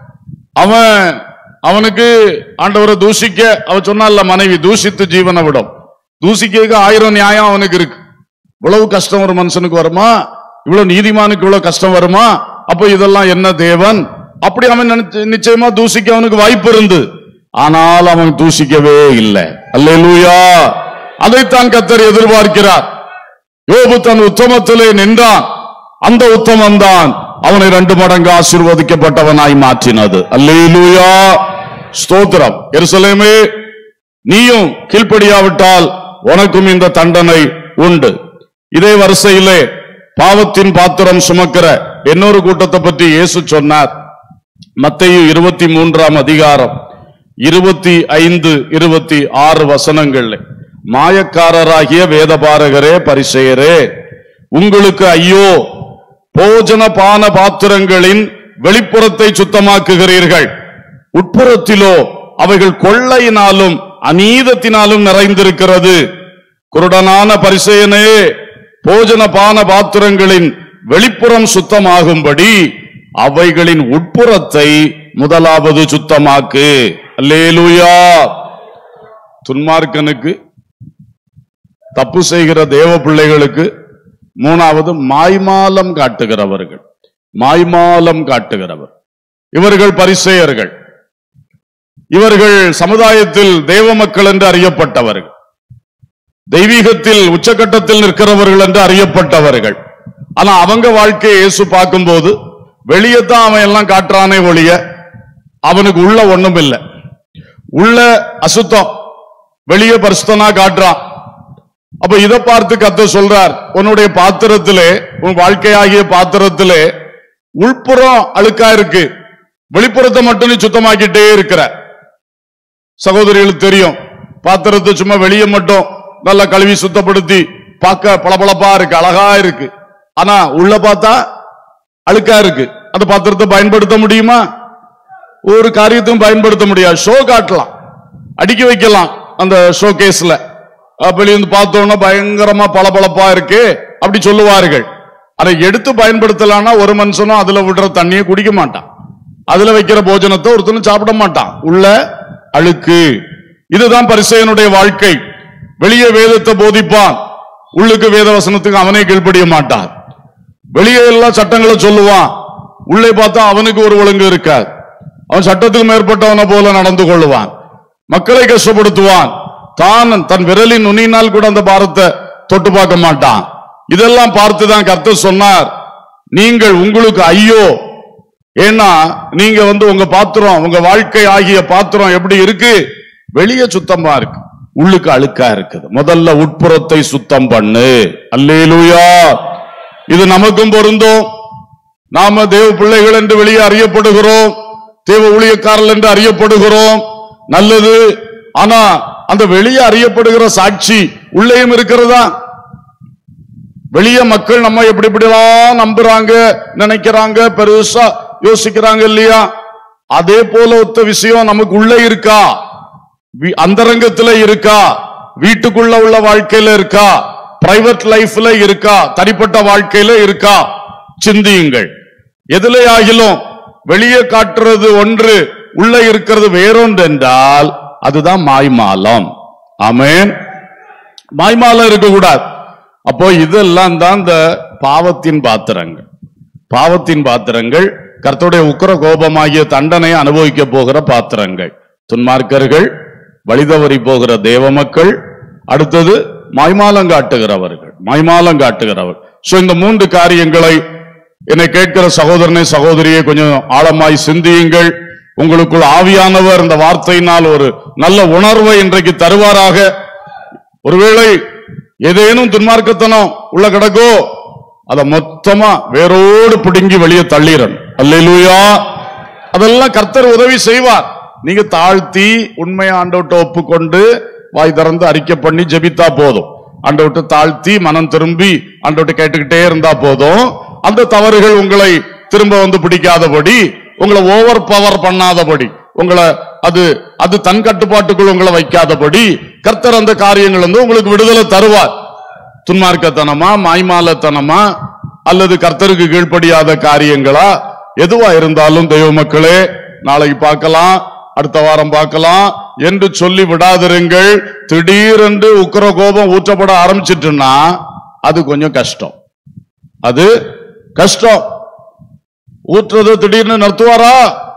அவன் அவனுக்கு ஆண்டவரை தூஷிக்க அவன் சொன்னான்ல மனைவி தூஷித்து ஜீவனை விடும் தூசிக்க ஆயிரம் நியாயம் அவனுக்கு இருக்கு இவ்வளவு கஷ்டம் ஒரு மனுஷனுக்கு வருமா இவ்வளவு நீதிமானுக்கு இவ்வளவு கஷ்டம் வருமா அப்ப இதெல்லாம் என்ன தேவன் அப்படி அவன் நினைச்சு- நிச்சயமா தூசிக்க அவனுக்கு வாய்ப்பு இருந்து ஆனால் அவன் தூசிக்கவே இல்லை அல்லேலூயா அதைத்தான் கத்தர் எதிர்பார்க்கிறார் யோபு தன் உத்தமத்திலே நின்றான் அந்த உத்தமம் தான் அவனை ரெண்டு மடங்கு ஆசீர்வதிக்கப்பட்டவனாய் மாற்றினது அல்லேலூயா ஸ்தோத்திரம் எருசலேமே நீயும் கீழ்ப்படியாவிட்டால் உனக்கும் இந்த தண்டனை உண்டு இதே வரிசையிலே பாவத்தின் பாத்திரம் சுமக்கிற இன்னொரு கூட்டத்தை பற்றி இயேசு சொன்னார் மத்தேயு இருபத்தி மூன்றாம் அதிகாரம் இருபத்தி ஐந்து இருபத்தி ஆறு வசனங்கள்ல மாயக்காரராகிய வேதபாரகரே பரிசெயரே உங்களுக்கு ஐயோ போஜன பான பாத்திரங்களின் வெளிப்புறத்தை சுத்தமாக்குகிறீர்கள் உட்புறத்திலோ அவைகள் கொள்ளையினாலும் அநீதத்தினாலும் நிறைந்திருக்கிறது குருடனான பரிசெயனே போஜன பான பாத்திரங்களின் வெளிப்புறம் சுத்தமாகும்படி அவைகளின் உட்புறத்தை முதலாவது சுத்தமாக்கு அல்லேலூயா துன்மார்க்கனுக்கு தப்பு செய்கிற தேவ பிள்ளைகளுக்கு மூணாவது மாய்மாலம் காட்டுகிறவர்கள் மாய்மாலம் காட்டுகிறவர் இவர்கள் பரிசேயர்கள் இவர்கள் சமுதாயத்தில் தேவ மக்கள் என்று அறியப்பட்டவர்கள் தெய்வீகத்தில் உச்சக்கட்டத்தில் நிற்கிறவர்கள் என்று அறியப்பட்டவர்கள் ஆனா அவங்க வாழ்க்கையை இயேசு பார்க்கும்போது வெளியே தான் அவன் எல்லாம் காட்டுறானே ஒழிய அவனுக்கு உள்ள ஒண்ணும் இல்லை உள்ள அசுத்தம் வெளியே பரிசுத்தனா காட்டுறான் அப்ப இதை பார்த்து கத்த சொல்றார் உன்னுடைய பாத்திரத்திலே உன் வாழ்க்கையாகிய பாத்திரத்திலே உள்புறம் அழுக்கா இருக்கு வெளிப்புறத்தை மட்டும் நீ சுத்தமாக்கிட்டே இருக்கிற சகோதரிகளுக்கு தெரியும் பாத்திரத்தை சும்மா வெளியே மட்டும் நல்லா கழுவி சுத்தப்படுத்தி பார்க்க பளபளப்பா இருக்கு அழகா இருக்கு ஆனா உள்ள பார்த்தா அழுக்கா இருக்கு அந்த பாத்திரத்தை பயன்படுத்த முடியுமா ஒரு காரியத்தையும் பயன்படுத்த முடியாது ஷோ காட்டலாம் அடிக்க வைக்கலாம் அந்த ஷோ கேஸ்ல வெளியிருந்து பார்த்தோன்னா பயங்கரமா பளபளப்பா இருக்கு அப்படி சொல்லுவார்கள் அதை எடுத்து பயன்படுத்தலாம்னா ஒரு மனுஷனும் அதுல விடுற தண்ணியை குடிக்க மாட்டான் அதுல வைக்கிற போஜனத்தை ஒருத்தனும் சாப்பிட மாட்டான் உள்ள அழுக்கு இதுதான் பரிசையனுடைய வாழ்க்கை வெளியே வேதத்தை போதிப்பான் உள்ளுக்கு வேத வசனத்துக்கு அவனே கீழ்ப்படிய மாட்டான் வெளியே எல்லாம் சட்டங்களை சொல்லுவான் உள்ளே பார்த்தா அவனுக்கு ஒரு ஒழுங்கு இருக்காது அவன் சட்டத்துக்கு மேற்பட்டவனை போல நடந்து கொள்ளுவான் மக்களை கஷ்டப்படுத்துவான் தான் தன் விரலின் நுனியினால் கூட அந்த பாரத்தை தொட்டு பார்க்க மாட்டான் இதெல்லாம் பார்த்துதான் கர்த்தர் சொன்னார் நீங்கள் உங்களுக்கு ஐயோ ஏன்னா நீங்க வந்து உங்க பாத்திரம் உங்க வாழ்க்கை ஆகிய பாத்திரம் எப்படி இருக்கு வெளியே சுத்தமா இருக்கு உள்ளுக்கு அழுக்கா இருக்குது முதல்ல உட்புறத்தை சுத்தம் பண்ணு அல்லேலூயா இது நமக்கும் பொருந்தும் நாம தேவ பிள்ளைகள் என்று வெளியே அறியப்படுகிறோம் தேவ ஊழியக்காரர்கள் என்று அறியப்படுகிறோம் நல்லது ஆனா அந்த வெளியே அறியப்படுகிற சாட்சி உள்ளேயும் இருக்கிறதா வெளிய மக்கள் நம்ம எப்படி இப்படிலாம் நம்புறாங்க நினைக்கிறாங்க பெருசா யோசிக்கிறாங்க இல்லையா அதே போல ஒத்த விஷயம் நமக்கு உள்ள இருக்கா வி- அந்தரங்கத்துல இருக்கா வீட்டுக்குள்ள உள்ள வாழ்க்கையில இருக்கா பிரைவேட் லைஃப்ல இருக்கா தனிப்பட்ட வாழ்க்கையில இருக்கா சிந்தியுங்கள் எதிலே ஆகிலும் வெளியே காட்டுறது ஒன்று உள்ள இருக்கிறது வேறொன்று என்றால் அதுதான் மாய்மாலம் ஆமென் மாய்மாலம் இருக்கக்கூடாது அப்போ இதெல்லாம் தான் இந்த பாவத்தின் பாத்திரங்கள் பாவத்தின் பாத்திரங்கள் கர்த்தருடைய உக்கிர கோபமாகிய தண்டனை அனுபவிக்க போகிற பாத்திரங்கள் துன்மார்க்கர்கள் வழிதவறி போகிற தேவ மக்கள் அடுத்தது மாய்மாலம் காட்டுகிறவர்கள் மாய்மாலம் காட்டுகிறவர் சோ இந்த மூன்று காரியங்களை என்னை கேட்கிற சகோதரனை சகோதரியை கொஞ்சம் ஆழமாய் சிந்தியுங்கள் உங்களுக்குள் ஆவியானவர் இந்த வார்த்தையினால் ஒரு நல்ல உணர்வை இன்றைக்கு தருவாராக ஒருவேளை ஏதேனும் துன்மார்க்கத்தனம் உள்ள கிடக்கோ அத மொத்தமா வேரோடு பிடுங்கி வெளியே தள்ளிடணும் அல்லேலூயா அதெல்லாம் கர்த்தர் உதவி செய்வார் நீங்க தாழ்த்தி உண்மையை ஆண்டவட்ட ஒப்புக்கொண்டு வாய் திறந்து அறிக்கை பண்ணி ஜெபித்தா போதும் ஆண்டவட்ட தாழ்த்தி மனம் திரும்பி ஆண்டவட்ட கேட்டுக்கிட்டே இருந்தா போதும் அந்த தவறுகள் உங்களை திரும்ப வந்து பிடிக்காதபடி உங்களை ஓவர் பவர் பண்ணாதபடி உங்களை அது அது தன் கட்டுப்பாட்டுக்குள் உங்களை வைக்காதபடி கர்த்தர் அந்த காரியங்கள் வந்து உங்களுக்கு விடுதலை தருவார் துன்மார்க்கத்தனமா மாய்மாலத்தனமா அல்லது கர்த்தருக்கு கீழ்ப்படியாத காரியங்களா எதுவா இருந்தாலும் தெய்வ மக்களே நாளைக்கு பார்க்கலாம் அடுத்த வாரம் பார்க்கலாம் என்று சொல்லி விடாதிருங்கள் திடீரென்று உக்கிர கோபம் ஊற்றப்பட ஆரம்பிச்சிட்டுன்னா அது கொஞ்சம் கஷ்டம் அது கஷ்டம் ஊற்றுறது திடீர்னு நிறுத்துவாரா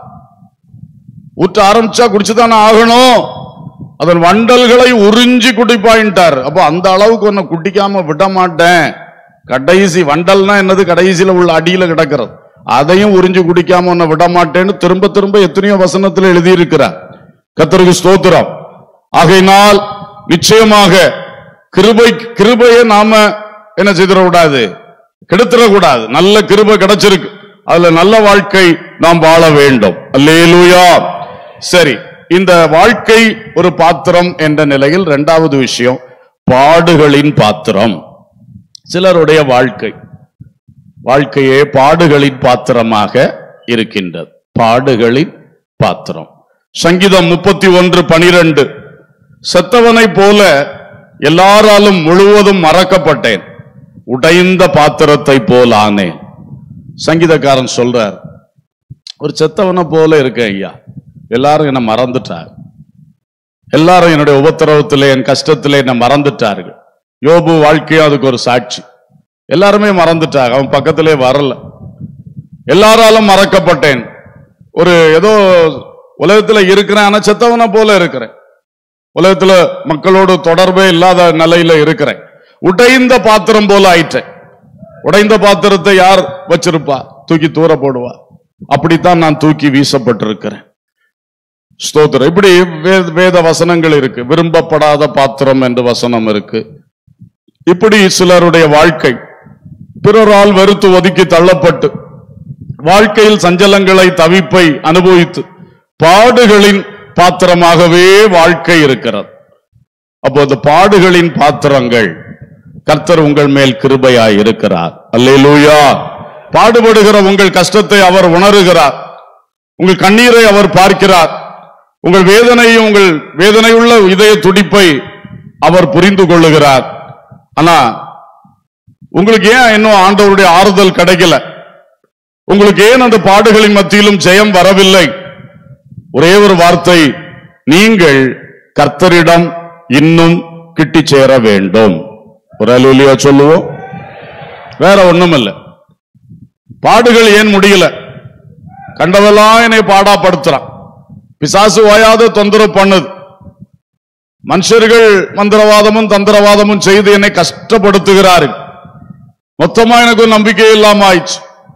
ஊற்ற ஆரம்பிச்சா குடிச்சுதானே ஆகணும் அதன் வண்டல்களை உறிஞ்சி குடிப்பாயின்ட்டார் அப்போ அந்த அளவுக்கு ஒன்ன குடிக்காம விட மாட்டேன் கடைசி வண்டல்னா என்னது கடைசியில உள்ள அடியில கிடக்கிறது அதையும் உறிஞ்சி குடிக்காம உன்னை விட மாட்டேன்னு திரும்ப திரும்ப எத்தனையோ வசனத்துல எழுதியிருக்கிறார் கத்தருக்கு ஸ்தோத்திரம் ஆகையினால் நிச்சயமாக கிருபை கிருபையை நாம என்ன செய்திடக்கூடாது கெடுத்துடக்கூடாது நல்ல கிருபை கிடைச்சிருக்கு அதுல நல்ல வாழ்க்கை நாம் வாழ வேண்டும் அல்லேலூயா சரி இந்த வாழ்க்கை ஒரு பாத்திரம் என்ற நிலையில் இரண்டாவது விஷயம் பாடுகளின் பாத்திரம் சிலருடைய வாழ்க்கை வாழ்க்கையே பாடுகளின் பாத்திரமாக இருக்கின்றது பாடுகளின் பாத்திரம் சங்கீதம் முப்பத்தி ஒன்று பனிரெண்டு செத்தவனைப் போல எல்லாராலும் முழுவதும் மறக்கப்பட்டேன் உடைந்த பாத்திரத்தை போல் ஆனேன் சங்கீதக்காரன் சொல்றார் ஒரு செத்தவனை போல இருக்கேன் ஐயா எல்லாரும் என்ன மறந்துட்டார் எல்லாரும் என்னுடைய உபத்திரவத்திலே என் கஷ்டத்திலே என்ன மறந்துட்டார்கள் யோபு வாழ்க்கையும் அதுக்கு ஒரு சாட்சி எல்லாருமே மறந்துட்டாங்க அவன் பக்கத்திலே வரல எல்லாராலும் மறக்கப்பட்டேன் ஒரு ஏதோ உலகத்துல இருக்கிறேன் ஆனா செத்தவனை போல இருக்கிறேன் உலகத்துல மக்களோடு தொடர்பே இல்லாத நிலையில இருக்கிறேன் உடைந்த பாத்திரம் போல ஆயிட்டேன் உடைந்த பாத்திரத்தை யார் வச்சிருப்பா தூக்கி தூர போடுவா அப்படித்தான் நான் தூக்கி வீசப்பட்டிருக்கிறேன் ஸ்தோத்திரம் இப்படி வே- வேத வசனங்கள் இருக்கு விரும்பப்படாத பாத்திரம் என்று வசனம் இருக்கு இப்படி சிலருடைய வாழ்க்கை பிறரால் வெறுத்து ஒதுக்கி தள்ளப்பட்டு வாழ்க்கையில் சஞ்சலங்களை தவிப்பை அனுபவித்து பாடுகளின் பாத்திரமாகவே வாழ்க்கை இருக்கிறது அப்போ அந்த பாடுகளின் பாத்திரங்கள் கர்த்தர் உங்கள் மேல் கிருபையாய் இருக்கிறார் அல்லேலூயா பாடுபடுகிற உங்கள் கஷ்டத்தை அவர் உணருகிறார் உங்கள் கண்ணீரை அவர் பார்க்கிறார் உங்கள் வேதனையும் உங்கள் வேதனையுள்ள இதய துடிப்பை அவர் புரிந்து கொள்ளுகிறார் ஆனா உங்களுக்கு ஏன் இன்னும் ஆண்டவருடைய ஆறுதல் கிடைக்கல உங்களுக்கு ஏன் அந்த பாடுகளின் மத்தியிலும் ஜெயம் வரவில்லை ஒரே ஒரு வார்த்தை நீங்கள் கர்த்தரிடம் இன்னும் கிட்டி சேர வேண்டும் ஒரு அலுவலியா சொல்லுவோம் வேற ஒண்ணும் இல்ல பாடுகள் ஏன் முடியல கண்டவெல்லாம் என்னை பாடாப்படுத்துறான் பிசாசு ஓயாத தொந்தரவு பண்ணுது மனுஷர்கள் மந்திரவாதமும் தந்திரவாதமும் செய்து என்னை கஷ்டப்படுத்துகிறார்கள் மொத்தமா எனக்கு ஒரு நம்பிக்கை இல்லாம ஆயிடுச்சு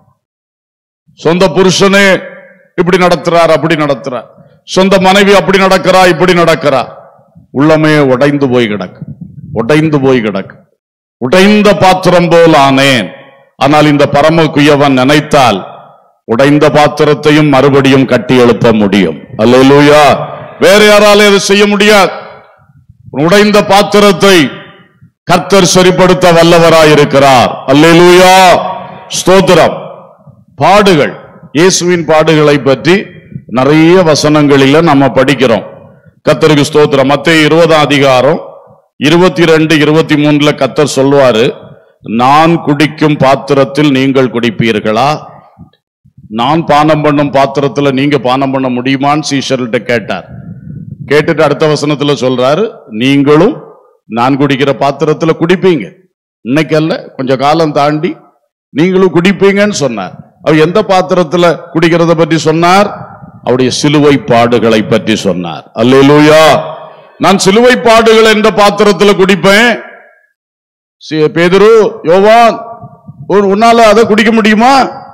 சொந்த புருஷனே இப்படி நடத்துறார் அப்படி நடத்துறார் சொந்த மனைவி அப்படி நடக்கிறா இப்படி நடக்கிறா உள்ளமே உடைந்து போய் கிடக்கு உடைந்து போய் கிடக்கு உடைந்த பாத்திரம் போல் ஆனேன் ஆனால் இந்த பரம குயவன் நினைத்தால் உடைந்த பாத்திரத்தையும் மறுபடியும் கட்டி எழுப்ப முடியும் அல்லேலூயா வேற யாராலே அதை செய்ய முடியாது உடைந்த பாத்திரத்தை கர்த்தர் சரிப்படுத்த வல்லவராயிருக்கிறார் அல்லேலூயா ஸ்தோத்திரம் பாடுகள் இயேசுவின் பாடுகளை பற்றி நிறைய வசனங்களில நம்ம படிக்கிறோம் கர்த்தருக்கு ஸ்தோத்திரம் மத்திய இருபதாம் அதிகாரம் இருபத்தி ரெண்டு இருபத்தி மூணுல கத்தர் சொல்வாரு நான் குடிக்கும் பாத்திரத்தில் நீங்கள் குடிப்பீர்களா நான் பானம் பண்ணும் பாத்திரத்துல நீங்க பானம் பண்ண முடியுமான்னு சீஷர்கிட்ட கேட்டார் கேட்டுட்டு அடுத்த வசனத்துல சொல்றாரு நீங்களும் நான் குடிக்கிற பாத்திரத்துல குடிப்பீங்க இன்னைக்கல்ல கொஞ்ச காலம் தாண்டி நீங்களும் குடிப்பீங்கன்னு சொன்னார் அவர் எந்த பாத்திரத்துல குடிக்கிறத பற்றி சொன்னார் அவருடைய சிலுவை பாடுகளை பற்றி சொன்னார் அல்லேலூயா நான் சிலுவை பாடுகள் என்ற பாத்திரத்துல குடிப்பேன் சி- பேதுரு யோவான் உன்- உன்னால அதை குடிக்க முடியுமா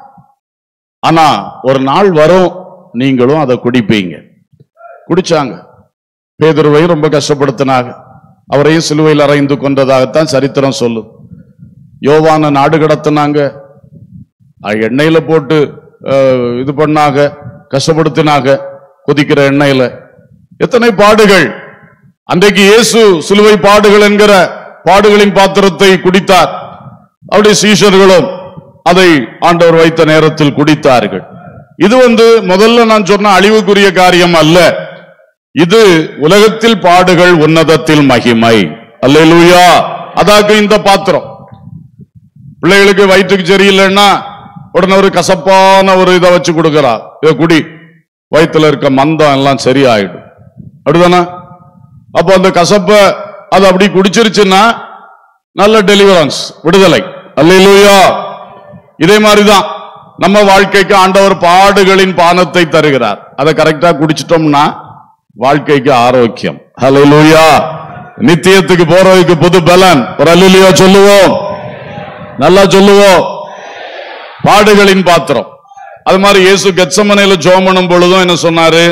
ஆனா ஒரு நாள் வரும் நீங்களும் அதை குடிப்பீங்க குடிச்சாங்க பேதுருவையும் ரொம்ப கஷ்டப்படுத்தினாங்க அவரையும் சிலுவையில் அறைந்து கொண்டதாகத்தான் சரித்திரம் சொல்லும் யோவான நாடு கடத்தினாங்க அஹ் எண்ணெயில போட்டு அஹ், இது பண்ணாங்க கஷ்டப்படுத்தினாங்க கொதிக்கிற எண்ணெயில எத்தனை பாடுகள் அன்றைக்கு இயேசு சிலுவை பாடுகள் என்கிற பாடுகளின் பாத்திரத்தை குடித்தார் அவருடைய சீஷர்களும் அதை ஆண்டவர் வைத்த நேரத்தில் குடித்தார்கள் இது வந்து முதல்ல நான் சொன்ன அழிவுக்குரிய காரியம் அல்ல இது உலகத்தில் பாடுகள் உன்னதத்தில் மகிமை அல்லேலூயா அதாக்கு இந்த பாத்திரம் பிள்ளைகளுக்கு வயிற்றுக்கு சரியில்லைன்னா உடனே ஒரு கசப்பான ஒரு இதை வச்சு கொடுக்கறா இதை குடி வயித்துல இருக்க மந்தம் எல்லாம் சரியாயிடும் அப்படிதானே அப்போ அந்த கசப்ப அது அப்படி குடிச்சிருச்சுன்னா நல்ல டெலிவரன்ஸ் விடுதலை அல்லேலூயா இதே மாதிரிதான் நம்ம வாழ்க்கைக்கு ஆண்டவர் பாடுகளின் பானத்தை தருகிறார் அதை கரெக்டா குடிச்சிட்டோம்னா வாழ்க்கைக்கு ஆரோக்கியம் ஹalleluya நித்தியத்துக்கு போறதுக்கு புது பலன் ஒரு அல்லேலூயா சொல்லுவோம் நல்லா சொல்லுவோம் பாடுகளின் பாத்திரம் அது மாதிரி இயேசு கெத்சமனையில ஜோமனும் பொழுதும் என்ன சொன்னாரு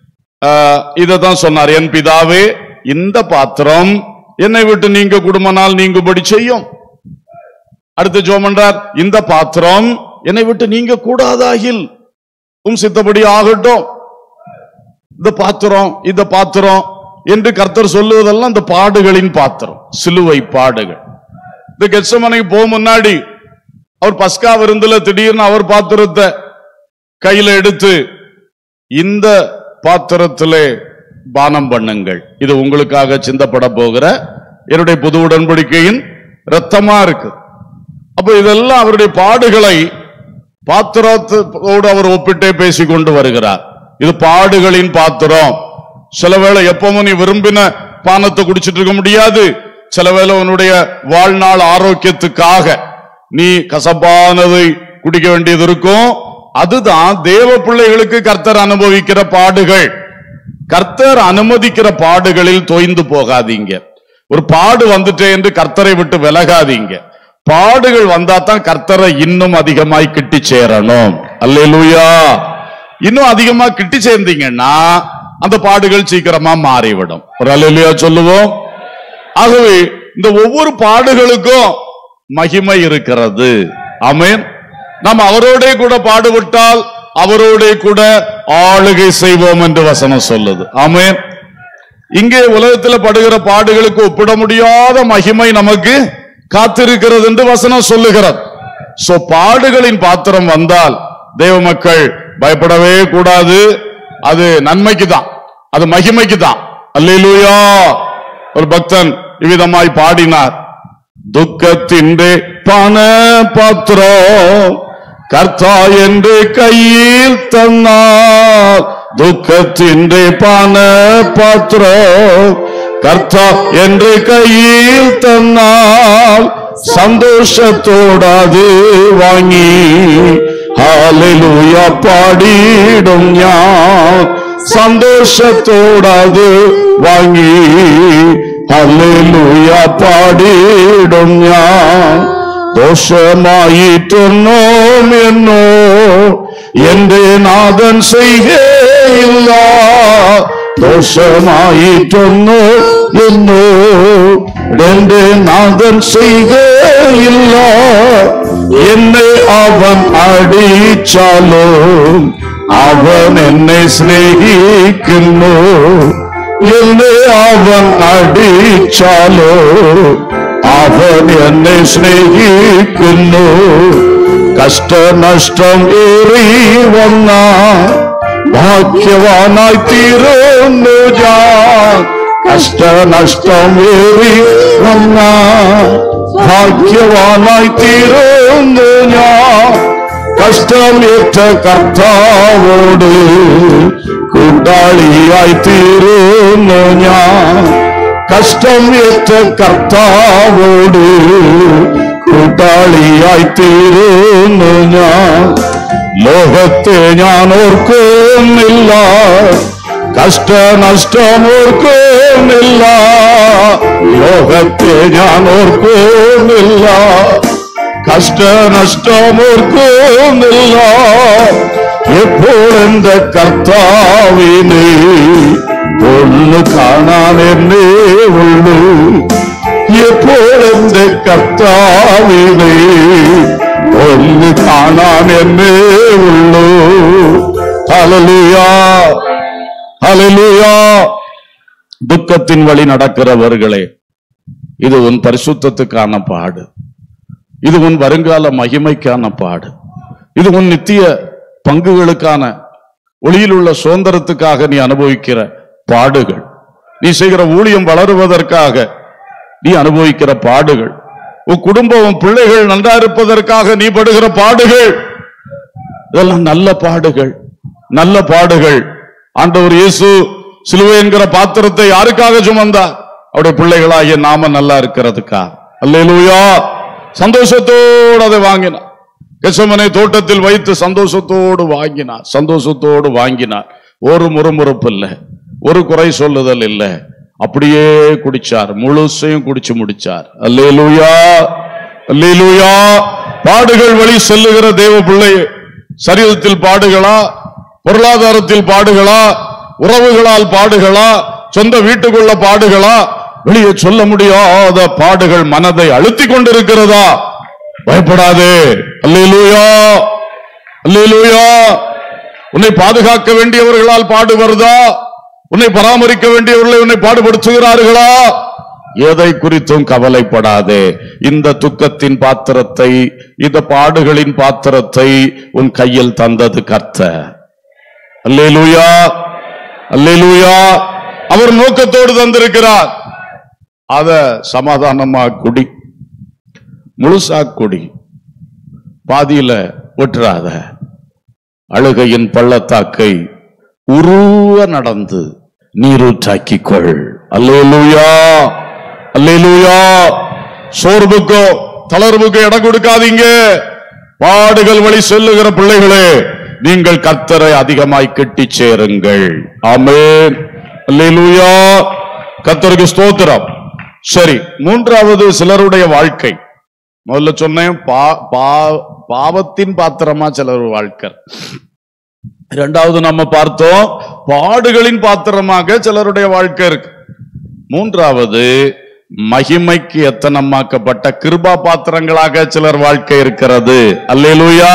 இதை தான் சொன்னார் என் பிதாவே இந்த பாத்திரம் என்னை விட்டு நீங்க குடும்பனால் நீங்கும்படி செய்யும் அடுத்து ஜோமன்றார் இந்த பாத்திரம் என்னை விட்டு நீங்க கூடாதாகில் உம் சித்தப்படி ஆகட்டும் இந்த பாத்திரம் இந்த பாத்திரம் என்று கர்த்தர் சொல்லுவதெல்லாம் இந்த பாடுகளின் பாத்திரம் சிலுவை பாடுகள் இந்த கெட்சமனைக்கு போக முன்னாடி அவர் பஸ்கா விருந்துல திடீர்னு அவர் பாத்திரத்தை கையில எடுத்து இந்த பாத்திரத்திலே பானம் பண்ணுங்கள் இது உங்களுக்காக சிந்தப்பட போகிற என்னுடைய புது உடன்படிக்கையின் ரத்தமா இருக்கு அப்ப இதெல்லாம் அவருடைய பாடுகளை பாத்திரத்தோடு அவர் ஒப்பிட்டே பேசிக் கொண்டு வருகிறார் இது பாடுகளின் பாத்திரம் சில வேளை எப்பவும் நீ விரும்பின பானத்தை குடிச்சிட்டு இருக்க முடியாது சில வேளை உன்னுடைய வாழ்நாள் ஆரோக்கியத்துக்காக நீ கசப்பானதை குடிக்க வேண்டியது இருக்கும் அதுதான் தேவ பிள்ளைகளுக்கு கர்த்தர் அனுபவிக்கிற பாடுகள் கர்த்தர் அனுமதிக்கிற பாடுகளில் தோய்ந்து போகாதீங்க ஒரு பாடு வந்துட்டே என்று கர்த்தரை விட்டு விலகாதீங்க பாடுகள் வந்தா தான் கர்த்தரை இன்னும் அதிகமாய் கிட்டி சேரணும் அல்லேலூயா இன்னும் அதிகமா கிட்டி சேர்ந்தீங்கன்னா அந்த பாடுகள் சீக்கிரமா மாறிவிடும் ஒரு அல்லேலூயா சொல்லுவோம் ஆகவே இந்த ஒவ்வொரு பாடுகளுக்கும் மகிமை இருக்கிறது ஆமென் நாம் அவரோடே கூட பாடுபட்டால் அவரோடே கூட ஆளுகை செய்வோம் என்று வசனம் சொல்லுது ஆமென் இங்கே உலகத்தில் படுகிற பாடுகளுக்கு ஒப்பிட முடியாத மகிமை நமக்கு காத்திருக்கிறது என்று வசனம் சொல்லுகிறது சோ பாடுகளின் பாத்திரம் வந்தால் தேவ மக்கள் பயப்படவே கூடாது அது நன்மைக்கு தான் அது மகிமைக்கு தான் அல்லேலூயா ஒரு பக்தன் இவ்விதமாய் பாடினார் துக்கத்தின்றே பண பாத்திரம் கர்த்தா என்று கையில் தந்தார் துக்கத்தின்றே பண பாத்திரம் கர்த்தா என்று கையில் தந்தால் சந்தோஷத்தோடாது வாங்கி ஹalleluya பாடிடும் ஞான் சந்தோஷத்தோடாது வாங்கி ஹalleluya பாடிடும் ஞான் ദോഷമായിട്ടൊന്നും എന്നോ എന്റെ നാഥൻ ചെയ്യുകയില്ല ദോഷമായിട്ടൊന്നും എന്നോ എന്റെ നാഥൻ ചെയ്യുകയില്ല എന്നെ അവൻ അടിച്ചാലും അവൻ എന്നെ സ്നേഹിക്കുന്നു എന്നെ അവൻ അടിച്ചാലോ അവൻ എന്നെ സ്നേഹിക്കുന്നു കഷ്ടനഷ്ടം ഏറി വന്ന ഭാഗ്യവാനായി തീരുന്നു ഞാൻ കഷ്ടനഷ്ടം ഏറി വന്ന ഭാഗ്യവാനായി തീരുന്നു ഞാൻ കഷ്ടമേറ്റ കർത്താവോട് കൂട്ടാളിയായി തീരുന്നു ഞാൻ കഷ്ടം ഏറ്റ കർത്താവോട് കൂട്ടാളിയായി തീരുന്നു ഞാൻ ലോകത്തെ ഞാൻ ഓർക്കുന്നില്ല കഷ്ടനഷ്ടം ഓർക്കുന്നില്ല ലോകത്തെ ഞാൻ ഓർക്കുന്നില്ല കഷ്ടനഷ്ടം ഓർക്കുന്നില്ല എപ്പോൾ എന്റെ കർത്താവിനെ ഒന്ന് കാണാൻ എന്നേ ഉള്ളൂ എപ്പോൾ എന്റെ കർത്താവിനെ ഒന്ന് കാണാൻ എന്നേ ഉള്ളൂ ഹല്ലേലൂയ ഹല്ലേലൂയ துக்கத்தின் வழி நடக்கிறவர்களே இது உன் பரிசுத்தத்துக்கான பாடு இது உன் வருங்கால மகிமைக்கான பாடு இது உன் நித்திய பங்குகளுக்கான ஒளியில் உள்ள சுதந்திரத்துக்காக நீ அனுபவிக்கிற பாடுகள் நீ செய்கிற ஊழியம் வளருவதற்காக நீ அனுபவிக்கிற பாடுகள் உன் குடும்பம் உன் பிள்ளைகள் நன்றா இருப்பதற்காக நீ படுகிற பாடுகள் இதெல்லாம் நல்ல பாடுகள் நல்ல பாடுகள் ஆண்டவர் இயேசு சிலுவை என்கிற பாத்திரத்தை யாருக்காக சுமந்தார் அவருடைய பிள்ளைகளாகிய நாம நல்லா இருக்கிறதுக்கா அல்லேலூயா சந்தோஷத்தோடு அதை வாங்கினார் கெசமனை தோட்டத்தில் வைத்து சந்தோஷத்தோடு வாங்கினார் சந்தோஷத்தோடு வாங்கினார் ஒரு முறுமுறுப்பு இல்லை ஒரு குறை சொல்லுதல் இல்லை அப்படியே குடிச்சார் முழுசையும் குடிச்சு முடிச்சார் அல்லேலூயா அல்லேலூயா பாடுகள் வழி செல்லுகிற தேவ பிள்ளையே சரீரத்தில் பாடுகளா பொருளாதாரத்தில் பாடுகளா உறவுகளால் பாடுகளா சொந்த வீட்டுக்குள்ள பாடுகளா வெளியே சொல்ல முடியாத பாடுகள் மனதை அழுத்திக் கொண்டிருக்கிறதா பயப்படாதே அல்லேலூயா அல்லேலூயா உன்னை பாதுகாக்க வேண்டியவர்களால் பாடு வருதா உன்னை பராமரிக்க வேண்டியவர்களை உன்னை பாடுபடுத்துகிறார்களா எதை குறித்தும் கவலைப்படாதே இந்த துக்கத்தின் பாத்திரத்தை இந்த பாடுகளின் பாத்திரத்தை உன் கையில் தந்தது கர்த்தர் அல்லேலூயா அல்லேலூயா அவர் நோக்கத்தோடு தந்திருக்கிறார் அத சமாதானமா குடி முழுசா குடி பாதியில விட்டுறாத அழுகையின் பள்ளத்தாக்கை உருவ நடந்து நீரூற்றாக்கிக் கொள் அல்லேலூயா அல்லேலூயா சோர்வுக்கோ தளர்வுக்கோ இடம் கொடுக்காதீங்க பாடுகள் வழி செல்லுகிற பிள்ளைகளே நீங்கள் கர்த்தரை அதிகமாய் கெட்டி சேருங்கள் ஆமென் அல்லேலூயா கர்த்தருக்கு ஸ்தோத்திரம் சரி மூன்றாவது சிலருடைய வாழ்க்கை முதல்ல சொன்னேன் பா- பா- பாவத்தின் பாத்திரமா சிலர் வாழ்க்கை இரண்டாவது நம்ம பார்த்தோம் பாடுகளின் பாத்திரமாக சிலருடைய வாழ்க்கை இருக்கு மூன்றாவது மகிமைக்கு எத்தனமாக்கப்பட்ட கிருபா பாத்திரங்களாக சிலர் வாழ்க்கை இருக்கிறது அல்லேலூயா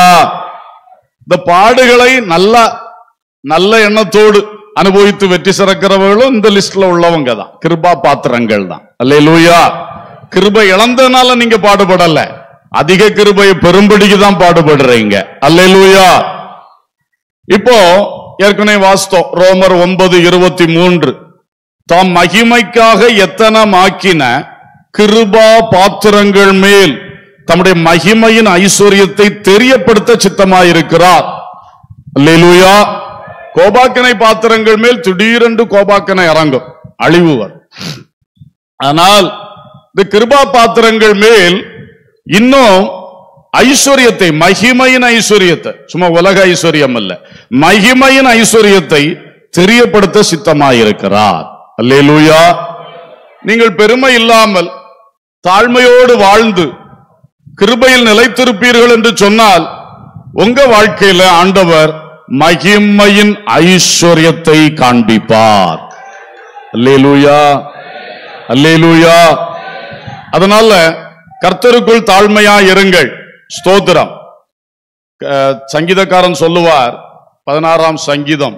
இந்த பாடுகளை நல்ல நல்ல எண்ணத்தோடு அனுபவித்து வெற்றி சிறக்கிறவர்களும் இந்த லிஸ்ட்ல உள்ளவங்க தான் கிருபா பாத்திரங்கள் தான் அல்லேலூயா கிருபை இழந்ததுனால நீங்க பாடுபடல அதிக கிருபையை பெரும்படிக்கு தான் பாடுபடுறீங்க அல்லேலூயா இப்போ ஏற்கனவே வாஸ்தம் ரோமர் ஒன்பது இருபத்தி மூன்று தாம் மகிமைக்காக எத்தனமாக்கின கிருபா பாத்திரங்கள் மேல் தம்முடைய மகிமையின் ஐஸ்வர்யத்தை தெரியப்படுத்த சித்தமாயிருக்கிறார் அல்லேலூயா கோபாக்கனை பாத்திரங்கள் மேல் திடீரென்று கோபாக்கனை இறங்கும் அழிவு வரும் ஆனால் இந்த கிருபா பாத்திரங்கள் மேல் இன்னும் ஐஸ்வர்யத்தை மகிமையின் ஐஸ்வர்யத்தை சும்மா உலக ஐஸ்வர்யம் அல்ல மகிமையின் ஐஸ்வர்யத்தை தெரியப்படுத்த சித்தமாயிருக்கிறார் அல்லேலூயா நீங்கள் பெருமை இல்லாமல் தாழ்மையோடு வாழ்ந்து கிருபையில் நிலைத்திருப்பீர்கள் என்று சொன்னால் உங்க வாழ்க்கையில ஆண்டவர் மகிமையின் ஐஸ்வர்யத்தை காண்பிப்பார் அல்லேலூயா அல்லேலூயா அதனால கர்த்தருக்குள் தாழ்மையா இருங்கள் ஸ்தோத்திரம் க- சங்கீதக்காரன் சொல்லுவார் பதினாறாம் சங்கீதம்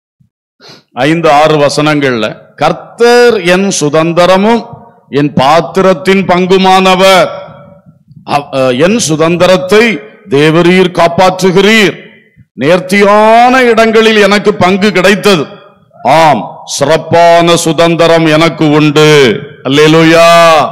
ஐந்து ஆறு வசனங்கள்ல கர்த்தர் என் சுதந்திரமும் என் பாத்திரத்தின் பங்குமானவர் அவ்- அஹ், என் சுதந்திரத்தை தேவரீர் காப்பாற்றுகிறீர் நேர்த்தியான இடங்களில் எனக்கு பங்கு கிடைத்தது ஆம் சிறப்பான சுதந்திரம் எனக்கு உண்டு அல்லேலூயா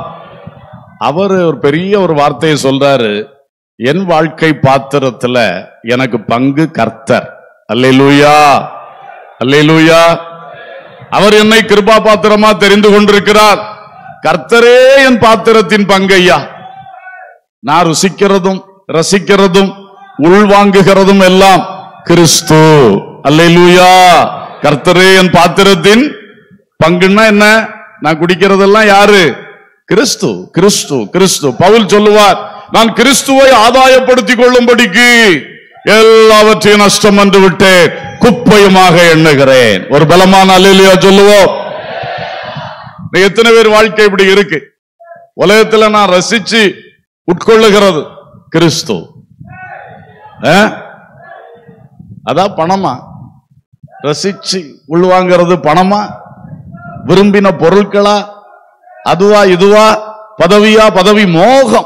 அவர் ஒரு பெரிய ஒரு வார்த்தையை சொல்றாரு என் வாழ்க்கை பாத்திரத்துல எனக்கு பங்கு கர்த்தர் அல்லேலூயா அல்லேலூயா அவர் என்னை கிருபா பாத்திரமா தெரிந்து கொண்டிருக்கிறார் கர்த்தரே என் பாத்திரத்தின் பங்கையா நான் ருசிக்கிறதும் ரசிக்கிறதும் உள்வாங்குகிறதும் எல்லாம் கிறிஸ்து அல்லேலூயா கர்த்தரே என் பாத்திரத்தின் பங்குன்னா என்ன நான் குடிக்கிறதெல்லாம் யாரு கிறிஸ்து கிறிஸ்து கிறிஸ்து பவுல் சொல்லுவார் நான் கிறிஸ்துவை ஆதாயப்படுத்திக் கொள்ளும்படிக்கு எல்லாவற்றையும் நஷ்டம் என்று விட்டு குப்பையுமாக எண்ணுகிறேன் ஒரு பலமான அல்லேலூயா சொல்லுவோம் எத்தனை பேர் வாழ்க்கை இப்படி இருக்கு உலகத்துல நான் ரசிச்சு உட்கொள்ளுகிறது கிறிஸ்து ஆ? அதான் பணமா ரசிச்சு உள்வாங்கிறது பணமா விரும்பின பொருட்களா அதுவா இதுவா பதவியா பதவி மோகம்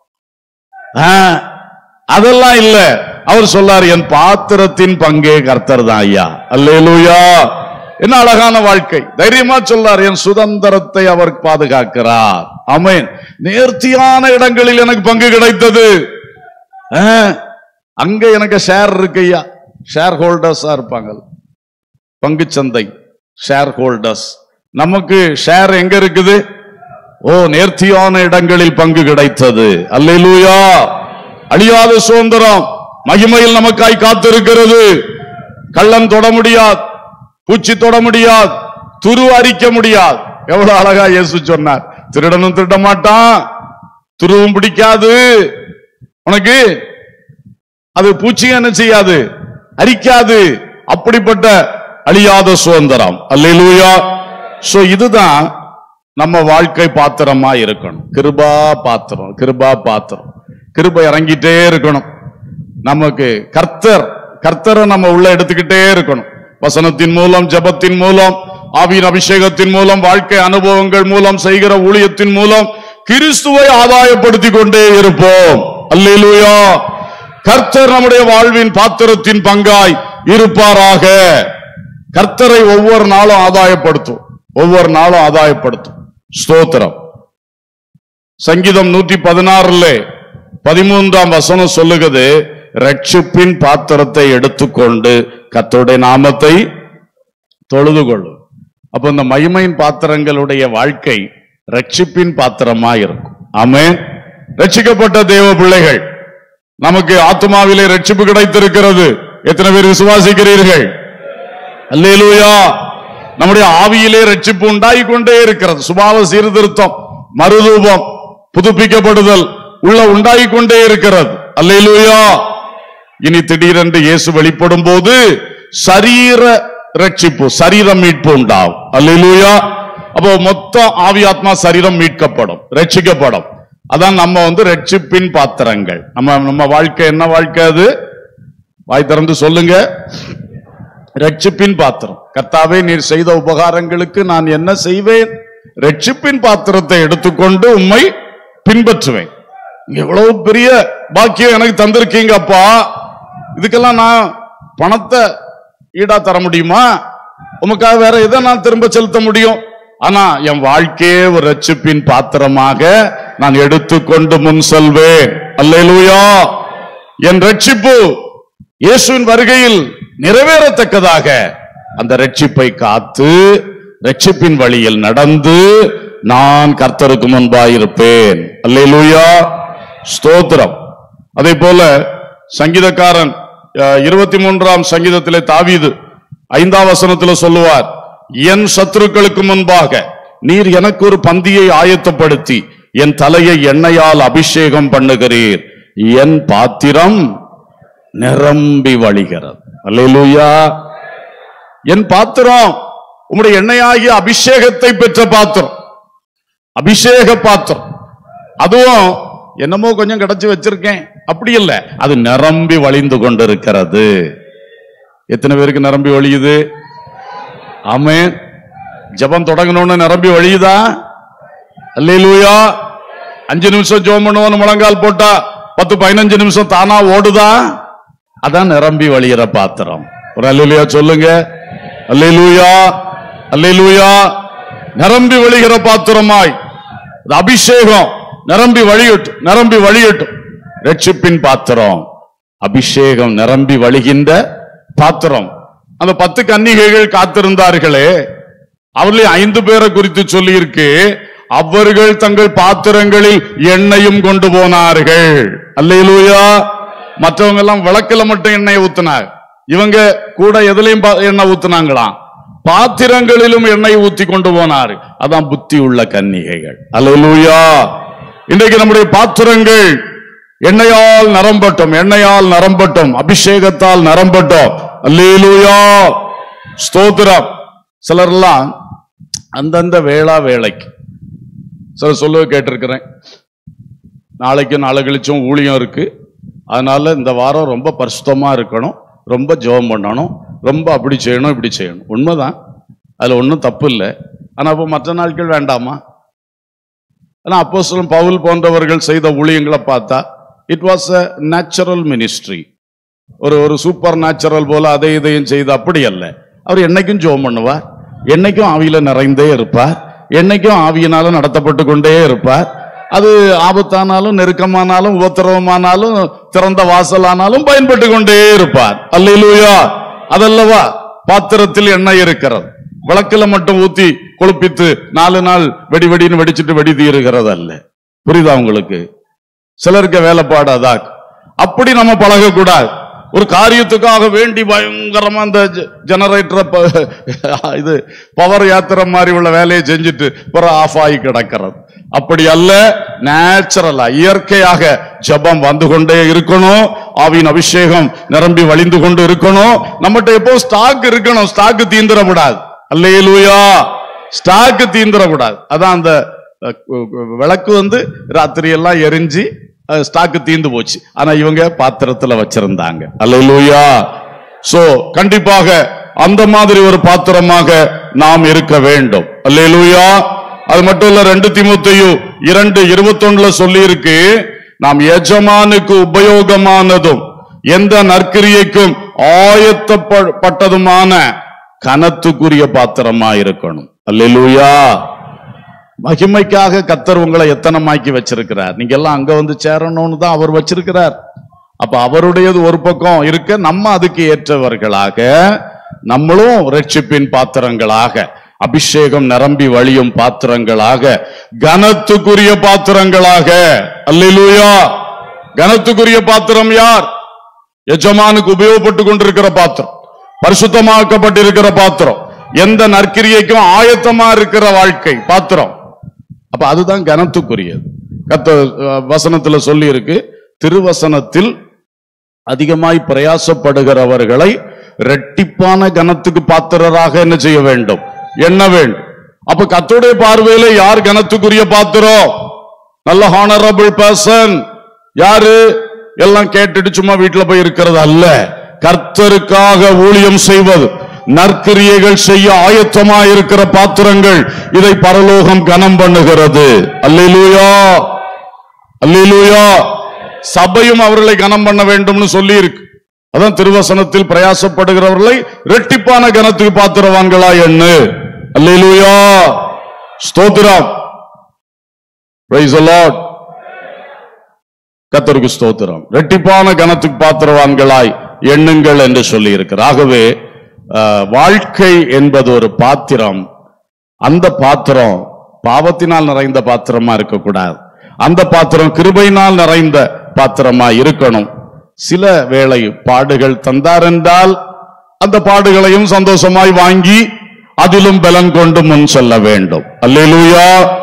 ஆ, அதெல்லாம் இல்ல அவர் சொல்லார் என் பாத்திரத்தின் பங்கே கர்த்தர் தான் ஐயா அல்லேலூயா என்ன அழகான வாழ்க்கை தைரியமா சொல்லார் என் சுதந்திரத்தை அவர் பாதுகாக்கிறார் ஆமென் நேர்த்தியான இடங்களில் எனக்கு பங்கு கிடைத்தது ஆ, அங்க எனக்கு ஷேர் இருக்கு ஐயா ஷேர் ஹோல்டர்ஸா இருப்பாங்க பங்குச்சந்தை ஷேர் ஹோல்டர்ஸ் நமக்கு ஷேர் எங்க இருக்குது ஓ நேர்த்தியான இடங்களில் பங்கு கிடைத்தது அல்லேலூயா அழியாத சுதந்திரம் மகிமையில் நமக்காய் காத்திருக்கிறது கள்ளன் தொட முடியாது பூச்சி தொட முடியாது துரு அரிக்க முடியாது எவ்வளவு அழகா இயேசு சொன்னார் திருடனும் திருட மாட்டான் துருவும் பிடிக்காது உனக்கு அது பூச்சியும் என்ன செய்யாது அரிக்காது அப்படிப்பட்ட அழியாத சுதந்திரம் அல்லேலூயா சோ இதுதான் நம்ம வாழ்க்கை பாத்திரமா இருக்கணும் கிருபா பாத்திரம் கிருபா பாத்திரம் கிருபை இறங்கிட்டே இருக்கணும் நமக்கு கர்த்தர் கர்த்தரை நம்ம உள்ள எடுத்துக்கிட்டே இருக்கணும் வசனத்தின் மூலம் ஜெபத்தின் மூலம் ஆவியின் அபிஷேகத்தின் மூலம் வாழ்க்கை அனுபவங்கள் மூலம் செய்கிற ஊழியத்தின் மூலம் கிறிஸ்துவை ஆதாயப்படுத்திக் கொண்டே இருப்போம் அல்லேலூயா கர்த்தர் நம்முடைய வாழ்வின் பாத்திரத்தின் பங்காய் இருப்பாராக கர்த்தரை ஒவ்வொரு நாளும் ஆதாயப்படுத்தும் ஒவ்வொரு நாளும் ஆதாயப்படுத்தும் ஸ்தோத்திரம் சங்கீதம் நூற்றி பதினாறுல பதிமூன்றாம் வசனம் சொல்லுகிறது ரட்சிப்பின் பாத்திரத்தை எடுத்துக்கொண்டு கர்த்தருடைய நாமத்தை தொழுது கொள்ளும் அப்ப இந்த மகிமையின் பாத்திரங்களுடைய வாழ்க்கை ரட்சிப்பின் பாத்திரமா இருக்கும் ஆமென் ரட்சிக்கப்பட்ட தேவ பிள்ளைகள் நமக்கு ஆத்மாவிலே ரட்சிப்பு கிடைத்திருக்கிறது எத்தனை பேர் விசுவாசிக்கிறீர்கள் அல்லேலூயா நம்முடைய ஆவியிலே ரட்சிப்பு உண்டாகி கொண்டே இருக்கிறது சுபாவ சீர்திருத்தம் மறுரூபம் புதுப்பிக்கப்படுதல் உள்ள உண்டாகி கொண்டே இருக்கிறது அல்லேலூயா இனி திடீரென்று இயேசு வெளிப்படும் போது சரீர ரட்சிப்பு சரீரம் மீட்பு உண்டாகும் அல்லேலூயா அப்போ மொத்த ஆவி ஆத்மா சரீரம் மீட்கப்படும் ரட்சிக்கப்படும் அதான் நம்ம வந்து ரட்சிப்பின் பாத்திரங்கள் நம்ம நம்ம வாழ்க்கை என்ன வாழ்க்கை அது வாய் திறந்து சொல்லுங்க ரட்சிப்பின் பாத்திரம் கர்த்தாவே நீர் செய்த உபகாரங்களுக்கு நான் என்ன செய்வேன் ரட்சிப்பின் பாத்திரத்தை எடுத்துக்கொண்டு உம்மை பின்பற்றுவேன் எவ்வளவு பெரிய பாக்கியம் எனக்கு தந்திருக்கீங்க அப்பா இதுக்கெல்லாம் நான் பணத்தை ஈடா தர முடியுமா உமக்காக வேற எதை நான் திரும்ப செலுத்த முடியும் ஆனா என் வாழ்க்கையே ஒரு ரட்சிப்பின் பாத்திரமாக நான் எடுத்துக்கொண்டு முன் செல்வேன் அல்லேலூயா என் ரட்சிப்பு இயேசுவின் வருகையில் நிறைவேறத்தக்கதாக அந்த ரட்சிப்பை காத்து ரட்சிப்பின் வழியில் நடந்து நான் கர்த்தருக்கு முன்பாயிருப்பேன் அல்லேலூயா ஸ்தோத்திரம் அதே போல சங்கீதக்காரன் அஹ், இருபத்தி மூன்றாம் சங்கீதத்திலே தாவீது ஐந்தாம் வசனத்துல சொல்லுவார் என் சத்துருக்களுக்கு முன்பாக நீர் எனக்கு ஒரு பந்தியை ஆயத்தப்படுத்தி என் தலையை எண்ணெயால் அபிஷேகம் பண்ணுகிறீர் என் பாத்திரம் நிரம்பி வழிகிறது அல்லேலூயா என் பாத்திரம் உம்முடைய எண்ணெயாகிய அபிஷேகத்தை பெற்ற பாத்திரம் அபிஷேக பாத்திரம் அதுவும் என்னமோ கொஞ்சம் கிடைச்சு வச்சிருக்கேன் அப்படி இல்ல அது நிரம்பி வழிந்து கொண்டிருக்கிறது எத்தனை பேருக்கு நிரம்பி வழியுது ஆமென் ஜெபம் தொடங்கணும்னு நிரம்பி வழியுதா அல்லேலூயா அஞ்சு நிமிஷம் ஜெபம் பண்ணுவோம் முழங்கால் போட்டா பத்து பதினஞ்சு நிமிஷம் தானா ஓடுதா அதான் நிரம்பி வழியிற பாத்திரம் ஒரு அல்லேலூயா சொல்லுங்க அல்லேலூயா அல்லேலூயா நிரம்பி வழிகிற பாத்திரமாய் அது அபிஷேகம் நிரம்பி வழியட்டும் நிரம்பி வழியட்டும் ரட்சிப்பின் பாத்திரம் அபிஷேகம் நிரம்பி வழிகின்ற பாத்திரம் அந்த பத்து கன்னிகைகள் காத்திருந்தார்களே அவர்களே ஐந்து பேரை குறித்து சொல்லியிருக்கு அவர்கள் தங்கள் பாத்திரங்களில் எண்ணெயும் கொண்டு போனார்கள் அல்லேலூயா மற்றவங்க எல்லாம் விளக்குல மட்டும் எண்ணெய் ஊத்தினார் இவங்க கூட எதுலயும் பா- எண்ணெய் ஊத்துனாங்களாம் பாத்திரங்களிலும் எண்ணெய் ஊத்தி கொண்டு போனார் அதான் புத்தி உள்ள கன்னிகைகள் அல்லேலூயா இன்றைக்கு நம்முடைய பாத்திரங்கள் எண்ணெயால் நரம்பட்டும் எண்ணெயால் நரம்பட்டும் அபிஷேகத்தால் நரம்பட்டும் அல்லேலூயா ஸ்தோத்திரம் சிலர்லாம் அந்தந்த வேளா வேலைக்கு சிலர் சொல்லுவ கேட்டிருக்கிறேன் நாளைக்கு நாளை கழிச்சும் ஊழியம் இருக்கு அதனால இந்த வாரம் ரொம்ப பரிசுத்தமா இருக்கணும் ரொம்ப ஜெபம் பண்ணணும் ரொம்ப அப்படி செய்யணும் இப்படி செய்யணும் உண்மைதான் அதுல ஒன்றும் தப்பு இல்லை ஆனா அப்போ மற்ற நாட்கள் வேண்டாமா ஆனா அப்போ பவுல் போன்றவர்கள் செய்த ஊழியங்களை பார்த்தா it was a natural ministry ஒரு ஒரு சூப்பர் நேச்சுரல் போல அதை இதையும் செய்து அப்படி அல்ல அவர் என்னைக்கும் ஜோம் பண்ணுவார் என்னைக்கும் ஆவியில நிறைந்தே இருப்பார் என்னைக்கும் ஆவியினாலும் நடத்தப்பட்டு கொண்டே இருப்பார் அது ஆபத்தானாலும் நெருக்கமானாலும் உபத்திரவமானாலும் திறந்த வாசலானாலும் பயன்பட்டு கொண்டே இருப்பார் அல்லேலூயா அதல்லவா பாத்திரத்தில் எண்ணெய் இருக்கிறது விளக்குல மட்டும் ஊத்தி குளிப்பித்து நாலு நாள் வெடி வெடின்னு வெடிச்சிட்டு வெடி தீருகிறது அல்ல புரியுதா உங்களுக்கு சிலருக்கு வேலைப்பாடு அதான் அப்படி நம்ம பழகக்கூடாது ஒரு காரியத்துக்காக வேண்டி பயங்கரமா அந்த ஜெனரேட்டரை இது பவர் யாத்திரை மாதிரி உள்ள வேலையை செஞ்சுட்டு பிறகு ஆஃப் ஆகி கிடக்கிறது அப்படி அல்ல நேச்சுரலா இயற்கையாக ஜெபம் வந்து கொண்டே இருக்கணும் ஆவியின் அபிஷேகம் நிரம்பி வழிந்து கொண்டு இருக்கணும் நம்மகிட்ட எப்போ ஸ்டாக் இருக்கணும் ஸ்டாக் தீந்துடக்கூடாது அல்லேலூயா ஸ்டாக் தீந்துடக்கூடாது அதான் அந்த அஹ், கு- கு- விளக்கு வந்து ராத்திரி எல்லாம் எரிஞ்சு ஸ்டாக்கு தீந்து போச்சு ஆனா இவங்க பாத்திரத்துல வச்சிருந்தாங்க அல்லேலூயா சோ கண்டிப்பாக அந்த மாதிரி ஒரு பாத்திரமாக நாம் இருக்க வேண்டும் அல்லேலூயா அது மட்டும் இல்ல ரெண்டு திமுத்தையும் இரண்டு இருபத்தொன்னுல சொல்லி இருக்கு நாம் எஜமானுக்கு உபயோகமானதும் எந்த நற்கிரியைக்கும் ஆயத்தப்பட்டதுமான கனத்துக்குரிய பாத்திரமா இருக்கணும் அல்லேலூயா மகிமைக்காக கத்தர் உங்களை எத்தனமாக்கி வச்சிருக்கிறார் நீங்க எல்லாம் அங்க வந்து சேரணும்னு தான் அவர் வச்சிருக்கிறார் அப்ப அவருடையது ஒரு பக்கம் இருக்க நம்ம அதுக்கு ஏற்றவர்களாக நம்மளும் ரட்சிப்பின் பாத்திரங்களாக அபிஷேகம் நிரம்பி வழியும் பாத்திரங்களாக கனத்துக்குரிய பாத்திரங்களாக அல்லேலூயா கனத்துக்குரிய பாத்திரம் யார் எஜமானுக்கு உபயோகப்பட்டு கொண்டிருக்கிற பாத்திரம் பரிசுத்தமாக்கப்பட்டிருக்கிற பாத்திரம் எந்த நற்கிரியைக்கும் ஆயத்தமா இருக்கிற வாழ்க்கை பாத்திரம் அப்ப அதுதான் கனத்துக்குரியது கத்த அஹ், வசனத்துல சொல்லி இருக்கு திருவசனத்தில் அதிகமாய் பிரயாசப்படுகிறவர்களை ரெட்டிப்பான கனத்துக்கு பாத்திரராக என்ன செய்ய வேண்டும் எண்ண வேண்டும் அப்ப கத்தோடைய பார்வையில யார் கனத்துக்குரிய பாத்திரம் நல்ல ஹானரபிள் பர்சன் யாரு எல்லாம் கேட்டுட்டு சும்மா வீட்டுல போய் இருக்கிறது அல்ல கர்த்தருக்காக ஊழியம் செய்வது நற்கிரியைகள் செய்ய ஆயத்தமாயிருக்கிற பாத்திரங்கள் இதை பரலோகம் கனம் பண்ணுகிறது அல்லேலூயா அல்லேலூயா சபையும் அவர்களை கனம் பண்ண வேண்டும்னு சொல்லி இருக்கு அதான் திருவசனத்தில் பிரயாசப்படுகிறவர்களை இரட்டிப்பான கனத்துக்கு பாத்திரவான்களா எண்ணு அல்லேலூயா ஸ்தோத்திரம் Praise the Lord. கத்தருக்கு ஸ்தோத்திரம் ரெட்டிப்பான கனத்துக்கு பாத்திரவான்களாய் எண்ணுங்கள் என்று சொல்லி இருக்கிறார் ஆகவே அஹ், வாழ்க்கை என்பது ஒரு பாத்திரம் அந்த பாத்திரம் பாவத்தினால் நிறைந்த பாத்திரமா இருக்கக்கூடாது அந்த பாத்திரம் கிருபையினால் நிறைந்த பாத்திரமா இருக்கணும் சில வேளை பாடுகள் தந்தார் என்றால் அந்த பாடுகளையும் சந்தோஷமாய் வாங்கி அதிலும் பலன் கொண்டு முன் செல்ல வேண்டும் அல்லேலூயா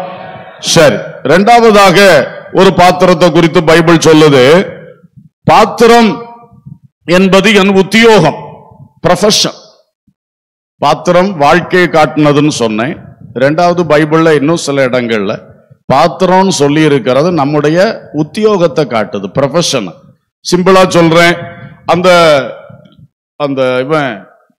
சரி இரண்டாவதாக ஒரு பாத்திரத்தை குறித்து பைபிள் சொல்லுது பாத்திரம் என்பது என் உத்தியோகம் ப்ரொஃபஷன் பாத்திரம் வாழ்க்கையை காட்டுனதுன்னு சொன்னேன் இரண்டாவது பைபிள்ல இன்னும் சில இடங்கள்ல பாத்திரம்னு சொல்லி இருக்கிறது நம்முடைய உத்தியோகத்தை காட்டுது ப்ரொஃபஷன் சிம்பிளா சொல்றேன் அந்த அந்த இவன்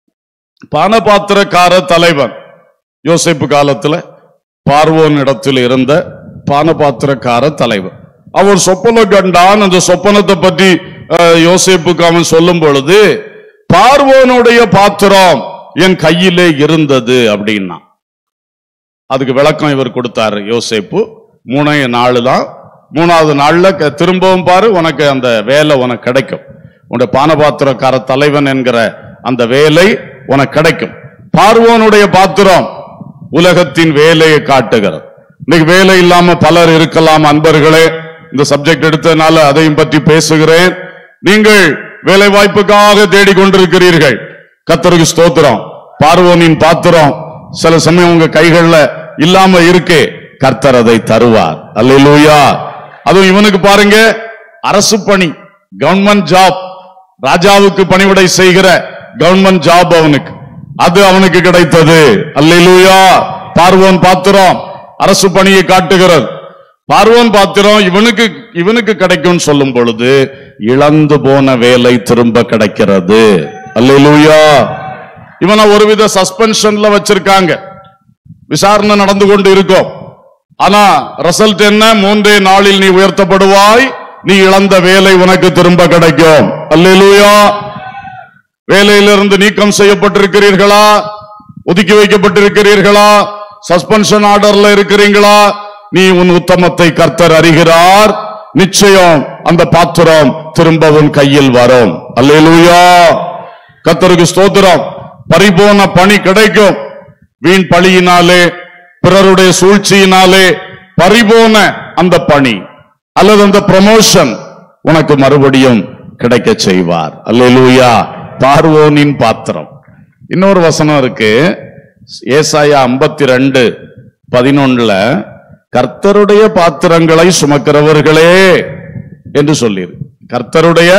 பானபாத்திரக்கார தலைவன் யோசேப்பு காலத்துல பார்வோன் இடத்தில் இருந்த பானபாத்திரக்கார தலைவன் அவர் சொப்பன கண்டான் அந்த சொப்பனத்தை பற்றி அஹ், யோசேப்புக்கு அவன் சொல்லும் பொழுது பார்வோனுடைய பாத்திரம் என் கையிலே இருந்தது அப்படின்னா அதுக்கு விளக்கம் இவர் கொடுத்தாரு யோசேப்பு மூணே நாலு தான் மூணாவது நாள்ல க- திரும்பவும் பாரு உனக்கு அந்த வேலை உனக்கு கிடைக்கும் உன்னுடைய பானபாத்திரக்கார தலைவன் என்கிற அந்த வேலை உனக்கு கிடைக்கும் பார்வோனுடைய பாத்திரம் உலகத்தின் வேலையை காட்டுகிறது இன்னைக்கு வேலை இல்லாம பலர் இருக்கலாம் அன்பர்களே இந்த சப்ஜெக்ட் எடுத்ததுனால அதையும் பற்றி பேசுகிறேன் நீங்கள் வேலை வாய்ப்புக்காக தேடிக்கொண்டிருக்கிறீர்கள் கத்தருக்கு ஸ்தோத்திரம் பார்வோனின் பாத்திரம் சில சமயம் உங்க கைகள்ல இல்லாம இருக்கே கர்த்தர் அதை தருவார் அல்லேலூயா அதுவும் இவனுக்கு பாருங்க அரசு பணி கவர்மெண்ட் ஜாப் ராஜாவுக்கு பணிவிடை செய்கிற கவர்மெண்ட் ஜாப் அவனுக்கு அது அவனுக்கு கிடைத்தது அல்லேலூயா பார்வோன் பாத்திரம் அரசு பணியை காட்டுகிறது பார்வோன் பாத்திரம் இவனுக்கு இவனுக்கு கிடைக்கும் சொல்லும் பொழுது இழந்து போன வேலை திரும்ப கிடைக்கிறது அல்லேலூயா இவனை ஒருவித சஸ்பென்ஷன்ல வச்சிருக்காங்க விசாரணை நடந்து கொண்டு இருக்கும் ஆனா ரிசல்ட் என்ன மூன்றே நாளில் நீ உயர்த்தப்படுவாய் நீ இழந்த வேலை உனக்கு திரும்ப கிடைக்கும் அல்லேலூயா வேலையிலிருந்து நீக்கம் செய்யப்பட்டிருக்கிறீர்களா ஒதுக்கி வைக்கப்பட்டிருக்கிறீர்களா சஸ்பென்ஷன் ஆர்டர்ல இருக்கிறீங்களா நீ உன் உத்தமத்தை கர்த்தர் அறிகிறார் நிச்சயம் அந்த பாத்திரம் திரும்ப உன் கையில் வரும் அல்லேலூயா கர்த்தருக்கு ஸ்தோத்திரம் பரிபூர்ண பணி கிடைக்கும் வீண் பழியினாலே பிறருடைய சூழ்ச்சியினாலே பரிபூர்ண அந்த பணி அல்லது அந்த ப்ரமோஷன் உனக்கு மறுபடியும் கிடைக்க செய்வார் அல்லேலூயா பார்வோனின் பாத்திரம் இன்னொரு வசனம் இருக்கு ஏசாயா 52 ரெண்டு பதினொன்னுல கர்த்தருடைய பாத்திரங்களை சுமக்கிறவர்களே என்று சொல்லியிருக்கு கர்த்தருடைய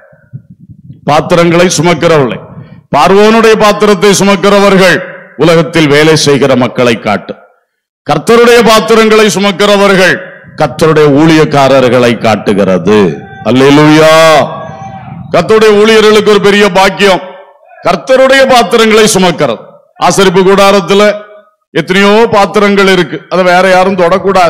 பாத்திரங்களை சுமக்கிறவர்களே பார்வோனுடைய பாத்திரத்தை சுமக்கிறவர்கள் உலகத்தில் வேலை செய்கிற மக்களை காட்டு கர்த்தருடைய பாத்திரங்களை சுமக்கிறவர்கள் கர்த்தருடைய ஊழியக்காரர்களை காட்டுகிறது அல்லேலூயா கர்த்தருடைய ஊழியர்களுக்கு ஒரு பெரிய பாக்கியம் கர்த்தருடைய பாத்திரங்களை சுமக்கிறது ஆசரிப்பு கூடாரத்துல எத்தனையோ பாத்திரங்கள் இருக்கு அதை வேற யாரும் தொடக்கூடாது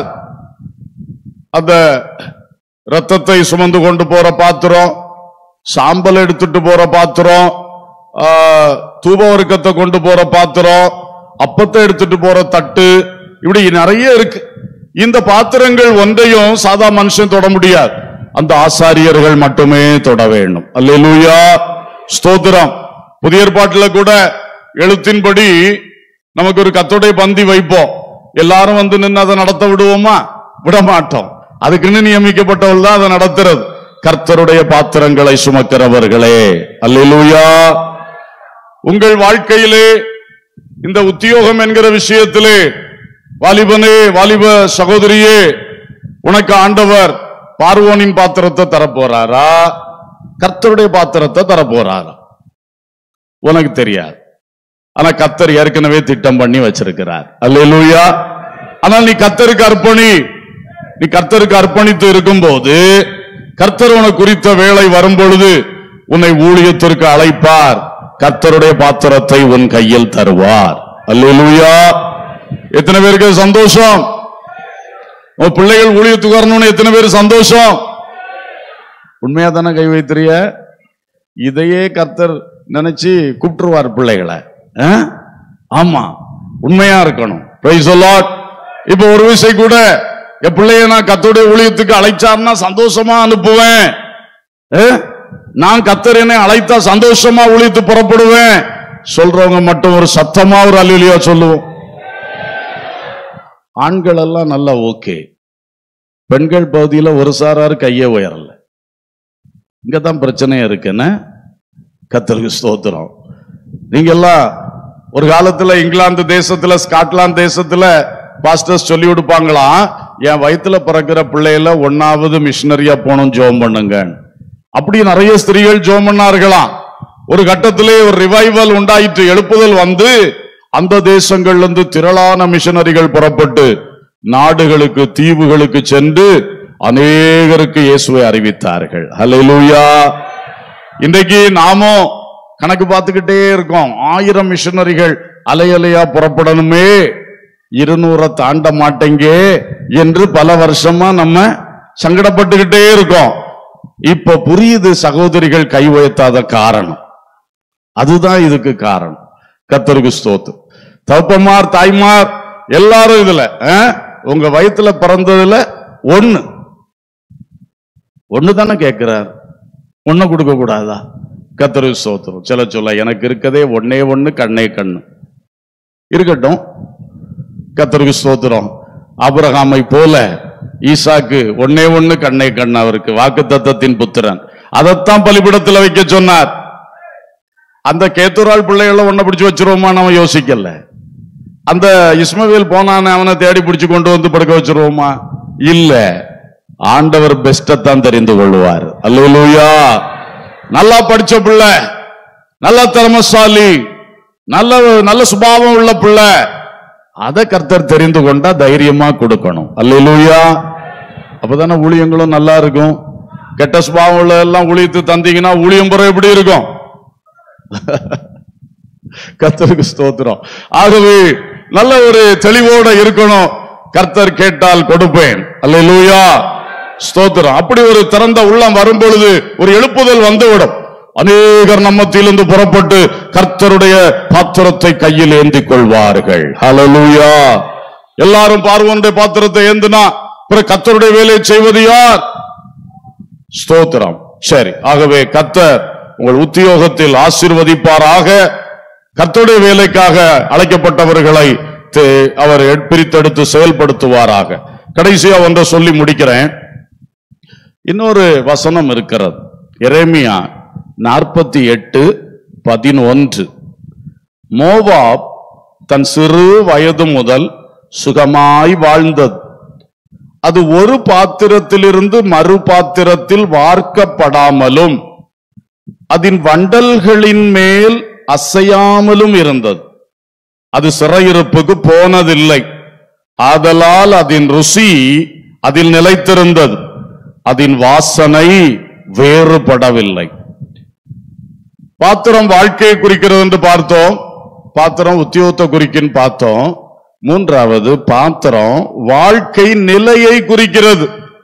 அந்த ரத்தத்தை சுமந்து கொண்டு போற பாத்திரம் சாம்பல் எடுத்துட்டு போற பாத்திரம் ஆ, தூப வர்க்கத்தை கொண்டு போற பாத்திரம் அப்பத்தை எடுத்துட்டு போற தட்டு இப்படி நிறைய இருக்கு இந்த பாத்திரங்கள் ஒன்றையும் சாதா மனுஷன் தொட முடியாது அந்த ஆசாரியர்கள் மட்டுமே தொட வேண்டும் அல்லேலூயா ஸ்தோத்திரம் புதிய ஏற்பாட்டுல கூட எழுத்தின்படி நமக்கு ஒரு கத்தோடைய பந்தி வைப்போம் எல்லாரும் வந்து நின்று அதை நடத்த விடுவோமா விட மாட்டோம் அதுக்குன்னு நியமிக்கப்பட்டவள் தான் அதை நடத்துறது கர்த்தருடைய பாத்திரங்களை சுமக்கிறவர்களே அல்லேலூயா உங்கள் வாழ்க்கையிலே இந்த உத்தியோகம் என்கிற விஷயத்திலே வாலிபனே வாலிப சகோதரியே உனக்கு ஆண்டவர் பார்வோனின் பாத்திரத்தை தரப்போறாரா கர்த்தருடைய பாத்திரத்தை தரப்போறாரா உனக்கு தெரியாது ஆனா கத்தர் ஏற்கனவே திட்டம் பண்ணி வச்சிருக்கிறார் அல்லேலூயா ஆனால் நீ கத்தருக்கு அர்ப்பணி நீ கர்த்தருக்கு அர்ப்பணித்து இருக்கும்போது கர்த்தர் உனக்கு குறித்த வேலை வரும் பொழுது உன்னை ஊழியத்திற்கு அழைப்பார் கர்த்தருடைய பாத்திரத்தை உன் கையில் தருவார் அல்லேலூயா எத்தனை பேருக்கு சந்தோஷம் உன் பிள்ளைகள் ஊழியத்துக்கு வரணும்னு எத்தனை பேர் சந்தோஷம் உண்மையா தானே கை வைத்திரிய இதையே கர்த்தர் நினைச்சு கூப்பிட்டுருவார் பிள்ளைகளை ஆ? ஆமா உண்மையா இருக்கணும் Praise the Lord. இப்ப ஒரு விஷயம் கூட என் பிள்ளைய நான் கத்தோடைய ஊழியத்துக்கு அழைச்சார்னா சந்தோஷமா அனுப்புவேன் ஆ? நான் கத்தர் என்னை அழைத்தா சந்தோஷமா ஊழியத்து புறப்படுவேன் சொல்றவங்க மட்டும் ஒரு சத்தமா ஒரு அல்லியா சொல்லுவோம் ஆண்கள் எல்லாம் நல்லா ஓகே பெண்கள் பகுதியில ஒரு சாராரு கையே உயரல இங்கதான் பிரச்சனையா இருக்குன்னு கத்தருக்கு ஸ்தோத்திரம் நீங்க எல்லாம் ஒரு காலத்துல இங்கிலாந்து தேசத்துல ஸ்காட்லாந்து தேசத்துல பாஸ்டர்ஸ் சொல்லி கொடுப்பாங்களாம் என் வயித்துல பிறக்கிற பிள்ளையில ஒன்னாவது மிஷினரியா போகணும் ஜோம் பண்ணுங்க அப்படி நிறைய ஸ்திரீகள் ஜோம் பண்ணார்களாம் ஒரு கட்டத்திலே ஒரு ரிவைவல் உண்டாயிற்று எழுப்புதல் வந்து அந்த தேசங்கள்ல இருந்து திரளான மிஷனரிகள் புறப்பட்டு நாடுகளுக்கு தீவுகளுக்கு சென்று அநேகருக்கு இயேசுவை அறிவித்தார்கள் ஹalleluya இன்றைக்கு நாமும் கணக்கு பார்த்துக்கிட்டே இருக்கோம் ஆயிரம் மிஷனரிகள் அலையலையா புறப்படணுமே இருநூறை தாண்ட மாட்டேங்க என்று பல வருஷமா நம்ம சங்கடப்பட்டுக்கிட்டே இருக்கோம் இப்ப புரியுது சகோதரிகள் கை உயர்த்தாத காரணம் அதுதான் இதுக்கு காரணம் கத்தருக்கு ஸ்தோத்து தகப்பமார் தாய்மார் எல்லாரும் இதுல ஆ? உங்க வயித்துல பிறந்ததுல ஒண்ணு ஒண்ணு தானே கேட்கிறார் ஒண்ணு கொடுக்க கூடாதா கத்தருக்கு ஸ்தோத்திரம் சில சொல்ல எனக்கு இருக்கதே ஒன்னே ஒண்ணு கண்ணே கண்ணு இருக்கட்டும் கத்தருக்கு ஸ்தோத்திரம் ஆபிரகாமை போல ஈசாக்கு ஒன்னே ஒண்ணு கண்ணே கண்ணு அவருக்கு வாக்கு தத்தத்தின் புத்திரன் அதைத்தான் பலிபிடத்துல வைக்க சொன்னார் அந்த கேத்தூரால் பிள்ளைகளை ஒன்ன பிடிச்சு வச்சிருவோமா நம்ம யோசிக்கல அந்த இஸ்மவேல் போனானே அவனை தேடி பிடிச்சு கொண்டு வந்து படுக்க வச்சிருவோமா இல்ல ஆண்டவர் பெஸ்ட தான் தெரிந்து கொள்வார் அல்லேலூயா நல்லா படிச்ச பிள்ளை நல்ல திறமசாலி நல்ல நல்ல சுபாவம் உள்ள பிள்ளை அதை கர்த்தர் தெரிந்து கொண்டா தைரியமா கொடுக்கணும் அல்லேலூயா அப்பதானே ஊழியங்களும் நல்லா இருக்கும் கெட்ட சுபாவம் உள்ள எல்லாம் ஊழியத்து தந்தீங்கன்னா ஊழியம் புற எப்படி இருக்கும் கர்த்தருக்கு ஸ்தோத்திரம் ஆகவே நல்ல ஒரு தெளிவோட இருக்கணும் கர்த்தர் கேட்டால் கொடுப்பேன் அல்லேலூயா ஸ்தோத்திரம் அப்படி ஒரு திறந்த உள்ளம் வரும் பொழுது ஒரு எழுப்புதல் வந்துவிடும் அநேகர் நம்மத்திலிருந்து புறப்பட்டு கர்த்தருடைய பாத்திரத்தை கையில் ஏந்திக் கொள்வார்கள் ஹalleluya எல்லாரும் பார்வோனுடைய பாத்திரத்தை ஏந்தினா பிறகு கர்த்தருடைய வேலையை செய்வது யார் ஸ்தோத்திரம் சரி ஆகவே கர்த்தர் உங்கள் உத்தியோகத்தில் ஆசீர்வதிப்பாராக கர்த்தருடைய வேலைக்காக அழைக்கப்பட்டவர்களை தே- அவர் பிரித்தெடுத்து செயல்படுத்துவாராக கடைசியா ஒன்றை சொல்லி முடிக்கிறேன் இன்னொரு வசனம் இருக்கிறது எரேமியா நாற்பத்தி எட்டு பதினொன்று மோவாப் தன் சிறு வயது முதல் சுகமாய் வாழ்ந்தது அது ஒரு பாத்திரத்திலிருந்து மறு பாத்திரத்தில் வார்க்கப்படாமலும் அதன் வண்டல்களின் மேல் அசையாமலும் இருந்தது அது சிறையிருப்புக்கு போனதில்லை ஆதலால் அதன் ருசி அதில் நிலைத்திருந்தது அதன் வாசனை வேறுபடவில்லை பாத்திரம் வாழ்க்கையை குறிக்கிறது என்று பார்த்தோம் பாத்திரம் உத்தியோகத்தை குறிக்குன்னு பார்த்தோம் மூன்றாவது பாத்திரம் வாழ்க்கை நிலையை குறிக்கிறது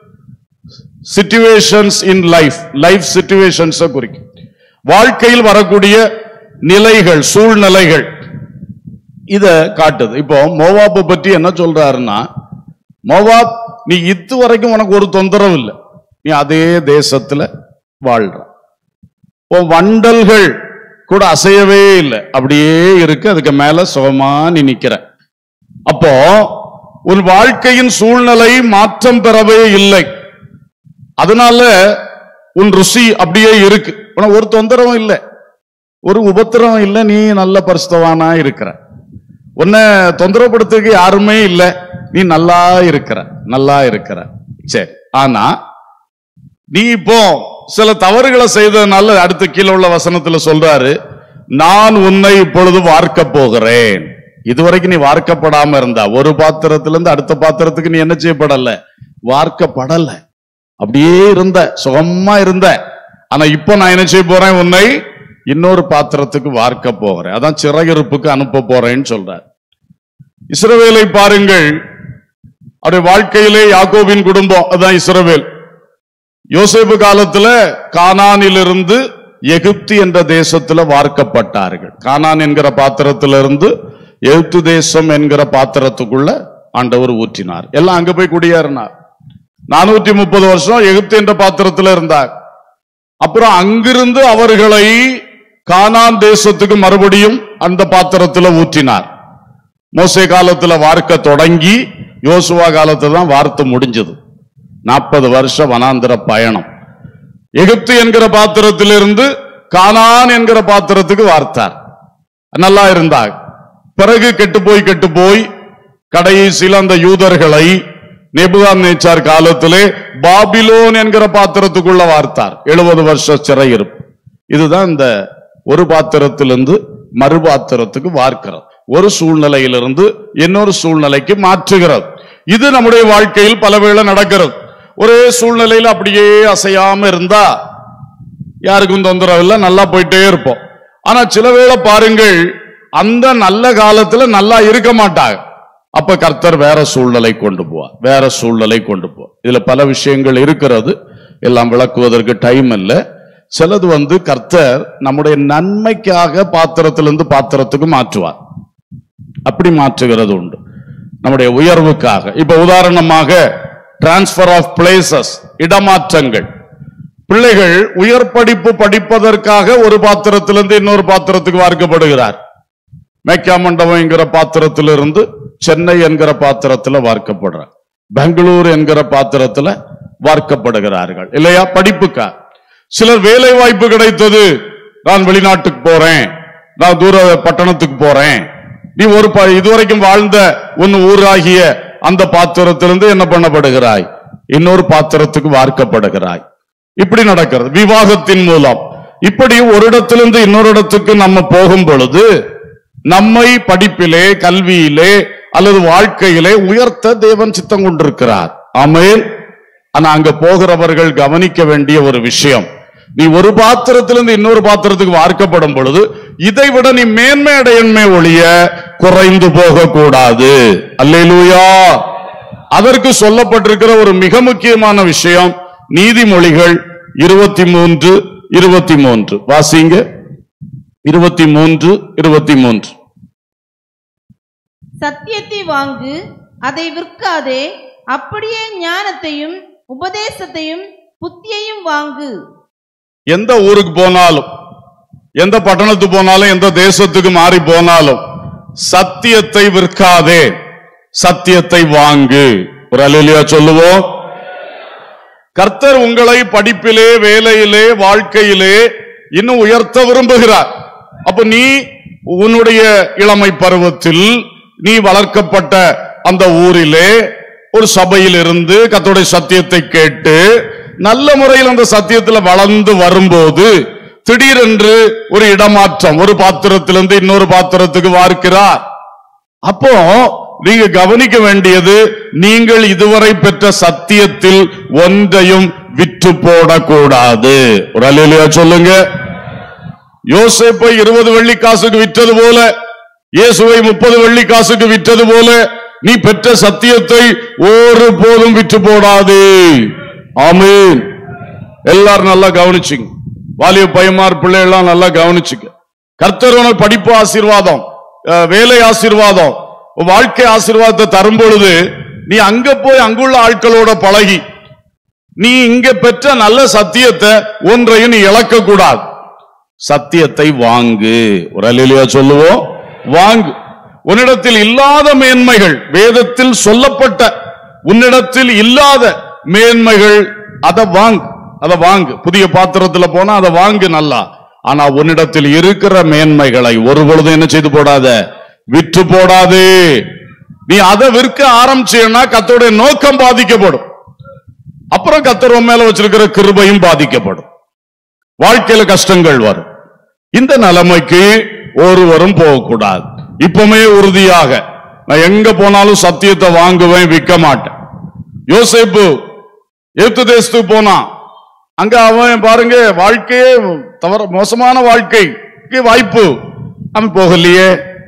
situations in life life situations குறிக்கும் வாழ்க்கையில் வரக்கூடிய நிலைகள் சூழ்நிலைகள் இத காட்டுது இப்போ மோவாப்பை பற்றி என்ன சொல்றாருன்னா மோவாப் நீ இது வரைக்கும் உனக்கு ஒரு தொந்தரவு இல்லை நீ அதே தேசத்துல வாழ்ற உன் வண்டல்கள் கூட அசையவே இல்லை அப்படியே இருக்கு அதுக்கு மேல சுகமா நீ நிக்கிற அப்போ உன் வாழ்க்கையின் சூழ்நிலை மாற்றம் பெறவே இல்லை அதனால உன் ருசி அப்படியே இருக்கு உனக்கு ஒரு தொந்தரவும் இல்லை ஒரு உபத்திரவம் இல்லை நீ நல்ல பரிசுத்தவானா இருக்கிற உன்னை தொந்தரவுப்படுத்துறதுக்கு யாருமே இல்லை நீ நல்லா இருக்கிற நல்லா இருக்கிற சரி ஆனா நீ இப்போ சில தவறுகளை செய்ததுனால அடுத்து கீழே உள்ள வசனத்துல சொல்றாரு நான் உன்னை இப்பொழுது வார்க்க போகிறேன் இதுவரைக்கும் நீ வார்க்கப்படாம இருந்தா ஒரு பாத்திரத்துல இருந்து அடுத்த பாத்திரத்துக்கு நீ என்ன செய்யப்படல வார்க்கப்படல அப்படியே இருந்த சுகமா இருந்த ஆனா இப்போ நான் என்ன செய்ய போறேன் உன்னை இன்னொரு பாத்திரத்துக்கு வார்க்க போகிறேன் அதான் சிறையிருப்புக்கு அனுப்ப போறேன்னு சொல்றார் இஸ்ரவேலை பாருங்கள் அவருடைய வாழ்க்கையிலே யாக்கோபின் குடும்பம் அதான் இஸ்ரவேல் யோசேப்பு காலத்துல கானானிலிருந்து எகிப்து என்ற தேசத்துல வார்க்கப்பட்டார்கள் கானான் என்கிற பாத்திரத்திலிருந்து எகிப்து தேசம் என்கிற பாத்திரத்துக்குள்ள ஆண்டவர் ஊற்றினார் எல்லாம் அங்க போய் குடியேறினார் நானூத்தி முப்பது வருஷம் எகிப்து என்ற பாத்திரத்துல இருந்தார் அப்புறம் அங்கிருந்து அவர்களை கானான் தேசத்துக்கு மறுபடியும் அந்த பாத்திரத்துல ஊற்றினார் மோசே காலத்துல வார்க்க தொடங்கி யோசுவா காலத்துல தான் வார்த்தை முடிஞ்சது நாற்பது வருஷ வனாந்திர பயணம் எகிப்து என்கிற பாத்திரத்திலிருந்து கானான் என்கிற பாத்திரத்துக்கு வார்த்தார் நல்லா இருந்தார் பிறகு கெட்டு போய் கெட்டு போய் கடைசியில் அந்த யூதர்களை நெபுகான் நேச்சார் காலத்திலே பாபிலோன் என்கிற பாத்திரத்துக்குள்ள வார்த்தார் எழுபது வருஷ சிறையிருப்பு இதுதான் இந்த ஒரு பாத்திரத்திலிருந்து மறு பாத்திரத்துக்கு வார்க்கிறது ஒரு சூழ்நிலையிலிருந்து இன்னொரு சூழ்நிலைக்கு மாற்றுகிறது இது நம்முடைய வாழ்க்கையில் பலவேளை நடக்கிறது ஒரே சூழ்நிலையில் அப்படியே அசையாம இருந்தா யாருக்கும் தொந்தரவு இல்லை நல்லா போயிட்டே இருப்போம் ஆனா சில வேளை பாருங்கள் அந்த நல்ல காலத்துல நல்லா இருக்க மாட்டாங்க அப்ப கர்த்தர் வேற சூழ்நிலை கொண்டு போவார் வேற சூழ்நிலை கொண்டு போவார் இதுல பல விஷயங்கள் இருக்கிறது எல்லாம் விளக்குவதற்கு டைம் இல்லை சிலது வந்து கர்த்தர் நம்முடைய நன்மைக்காக பாத்திரத்திலிருந்து பாத்திரத்துக்கு மாற்றுவார் அப்படி மாற்றுகிறது உண்டு நம்முடைய உயர்வுக்காக இப்ப உதாரணமாக டிரான்ஸ்பர் ஆஃப் பிளேசஸ் இடமாற்றங்கள் பிள்ளைகள் உயர் படிப்பு படிப்பதற்காக ஒரு பாத்திரத்திலிருந்து இன்னொரு பாத்திரத்துக்கு வார்க்கப்படுகிறார் மேக்கா மண்டபம் என்கிற பாத்திரத்திலிருந்து சென்னை என்கிற பாத்திரத்துல வார்க்கப்படுறார் பெங்களூர் என்கிற பாத்திரத்துல வார்க்கப்படுகிறார்கள் இல்லையா படிப்புக்கா சிலர் வேலை வாய்ப்பு கிடைத்தது நான் வெளிநாட்டுக்கு போறேன் நான் தூர பட்டணத்துக்கு போறேன் நீ ஒரு ப- இதுவரைக்கும் வாழ்ந்த உன் ஊராகிய அந்த பாத்திரத்திலிருந்து என்ன பண்ணப்படுகிறாய் இன்னொரு பாத்திரத்துக்கு வார்க்கப்படுகிறாய் இப்படி நடக்கிறது விவாகத்தின் மூலம் இப்படி ஒரு இடத்திலிருந்து இன்னொரு இடத்துக்கு நம்ம போகும் பொழுது நம்மை படிப்பிலே கல்வியிலே அல்லது வாழ்க்கையிலே உயர்த்த தேவன் சித்தம் கொண்டிருக்கிறார் ஆமென் ஆனா அங்க போகிறவர்கள் கவனிக்க வேண்டிய ஒரு விஷயம் நீ ஒரு பாத்திரத்திலிருந்து இன்னொரு பாத்திரத்துக்கு வார்க்கப்படும் பொழுது இதை விட நீ மேன்மை அடையன்மை ஒழிய குறைந்து போக கூடாது அல்லேலூயா அதற்கு சொல்லப்பட்டிருக்கிற ஒரு மிக முக்கியமான விஷயம் நீதிமொழிகள் இருபத்தி மூன்று இருபத்தி மூன்று வாசிங்க இருபத்தி மூன்று இருபத்தி மூன்று சத்தியத்தை வாங்கு அதை விற்காதே அப்படியே ஞானத்தையும் உபதேசத்தையும் புத்தியையும் வாங்கு எந்த ஊருக்கு போனாலும் எந்த பட்டணத்துக்கு போனாலும் எந்த தேசத்துக்கு மாறி போனாலும் சத்தியத்தை விற்காதே சத்தியத்தை வாங்கு ஒரு அலையிலையா சொல்லுவோம் கர்த்தர் உங்களை படிப்பிலே வேலையிலே வாழ்க்கையிலே இன்னும் உயர்த்த விரும்புகிறார் அப்ப நீ உன்னுடைய இளமை பருவத்தில் நீ வளர்க்கப்பட்ட அந்த ஊரிலே ஒரு சபையில் இருந்து கர்த்தருடைய சத்தியத்தை கேட்டு நல்ல முறையில் அந்த சத்தியத்துல வளர்ந்து வரும்போது திடீரென்று ஒரு இடமாற்றம் ஒரு பாத்திரத்திலிருந்து இன்னொரு பாத்திரத்துக்கு வார்க்கிறார் அப்போ நீங்க கவனிக்க வேண்டியது நீங்கள் இதுவரை பெற்ற சத்தியத்தில் ஒன்றையும் விற்று போடக்கூடாது ஒரு அல்லையா சொல்லுங்க யோசேப்பை இருபது வெள்ளி காசுக்கு விற்றது போல இயேசுவை முப்பது வெள்ளி காசுக்கு விற்றது போல நீ பெற்ற சத்தியத்தை ஒரு போதும் விற்று போடாது ஆமென் எல்லாரும் நல்லா கவனிச்சுங்க வாலிய பையமார் பிள்ளைகள்லாம் நல்லா கவனிச்சுங்க கர்த்தர் உனக்கு படிப்பு ஆசீர்வாதம் அஹ், வேலை ஆசீர்வாதம் உன் வாழ்க்கை ஆசீர்வாதத்தை தரும் பொழுது நீ அங்க போய் அங்குள்ள ஆட்களோட பழகி நீ இங்க பெற்ற நல்ல சத்தியத்தை ஒன்றையும் நீ இழக்க கூடாது சத்தியத்தை வாங்கு ஒரு அல்லையா சொல்லுவோம் வாங்கு உன்னிடத்தில் இல்லாத மேன்மைகள் வேதத்தில் சொல்லப்பட்ட உன்னிடத்தில் இல்லாத மேன்மைகள் அதை வாங்கு அதை வாங்கு புதிய பாத்திரத்துல போனா அதை வாங்கு நல்லா ஆனா உன்னிடத்தில் இருக்கிற மேன்மைகளை ஒரு பொழுதும் என்ன செய்து போடாத விற்று போடாதே நீ அதை விற்க ஆரம்பிச்சீன்னா கத்தோடைய நோக்கம் பாதிக்கப்படும் அப்புறம் கத்தர் உன் மேல வச்சிருக்கிற கிருபையும் பாதிக்கப்படும் வாழ்க்கையில கஷ்டங்கள் வரும் இந்த நிலைமைக்கு ஒருவரும் போகக்கூடாது இப்பவுமே உறுதியாக நான் எங்க போனாலும் சத்தியத்தை வாங்குவேன் விற்க மாட்டேன் யோசேப்பு எகிப்து தேசத்துக்கு போனான் அங்க அவன் பாருங்க வாழ்க்கையே தவற மோசமான வாழ்க்கைக்கு வாய்ப்பு அவன் போகலையே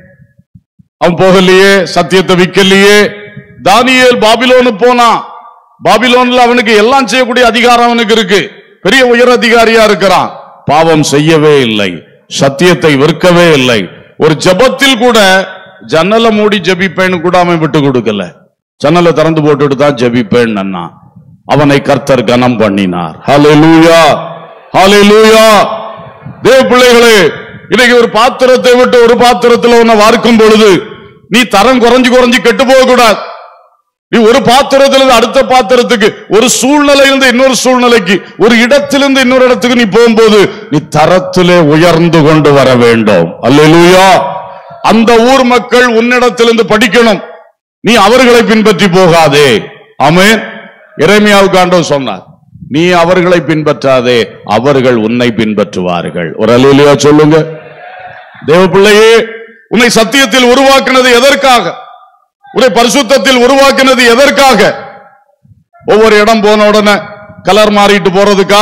அவன் போகலையே சத்தியத்தை விக்கலையே தானியேல் பாபிலோனு போனான் பாபிலோன்ல அவனுக்கு எல்லாம் செய்யக்கூடிய அதிகாரம் அவனுக்கு இருக்கு பெரிய உயர் அதிகாரியா இருக்கிறான் பாவம் செய்யவே இல்லை சத்தியத்தை விற்கவே இல்லை ஒரு ஜெபத்தில் கூட ஜன்னலை மூடி ஜெபிப்பேன்னு கூட அவன் விட்டு கொடுக்கல ஜன்னலை திறந்து போட்டுட்டு தான் ஜெபிப்பேன் அண்ணா அவனை கர்த்தர் கனம் பண்ணினார் ஹalleluya ஹalleluya தேவ பிள்ளைகளே இன்னைக்கு ஒரு பாத்திரத்தை விட்டு ஒரு பாத்திரத்துல உன்னை வார்க்கும் பொழுது நீ தரம் குறைஞ்சு குறைஞ்சு கெட்டு போக கூடாது நீ ஒரு பாத்திரத்திலிருந்து அடுத்த பாத்திரத்துக்கு ஒரு சூழ்நிலையிலிருந்து இன்னொரு சூழ்நிலைக்கு ஒரு இடத்திலிருந்து இன்னொரு இடத்துக்கு நீ போகும்போது நீ தரத்திலே உயர்ந்து கொண்டு வர வேண்டும் அல்லேலூயா அந்த ஊர் மக்கள் உன்னிடத்திலிருந்து படிக்கணும் நீ அவர்களை பின்பற்றி போகாதே ஆமென் இறைமையாவுக்கு ஆண்டவர் சொன்னார் நீ அவர்களை பின்பற்றாதே அவர்கள் உன்னை பின்பற்றுவார்கள் ஒரு அல்லேலூயா சொல்லுங்க தேவ பிள்ளையே உன்னை சத்தியத்தில் உருவாக்கினது எதற்காக உன்னை பரிசுத்தத்தில் உருவாக்கினது எதற்காக ஒவ்வொரு இடம் போன உடனே கலர் மாறிட்டு போறதுக்கா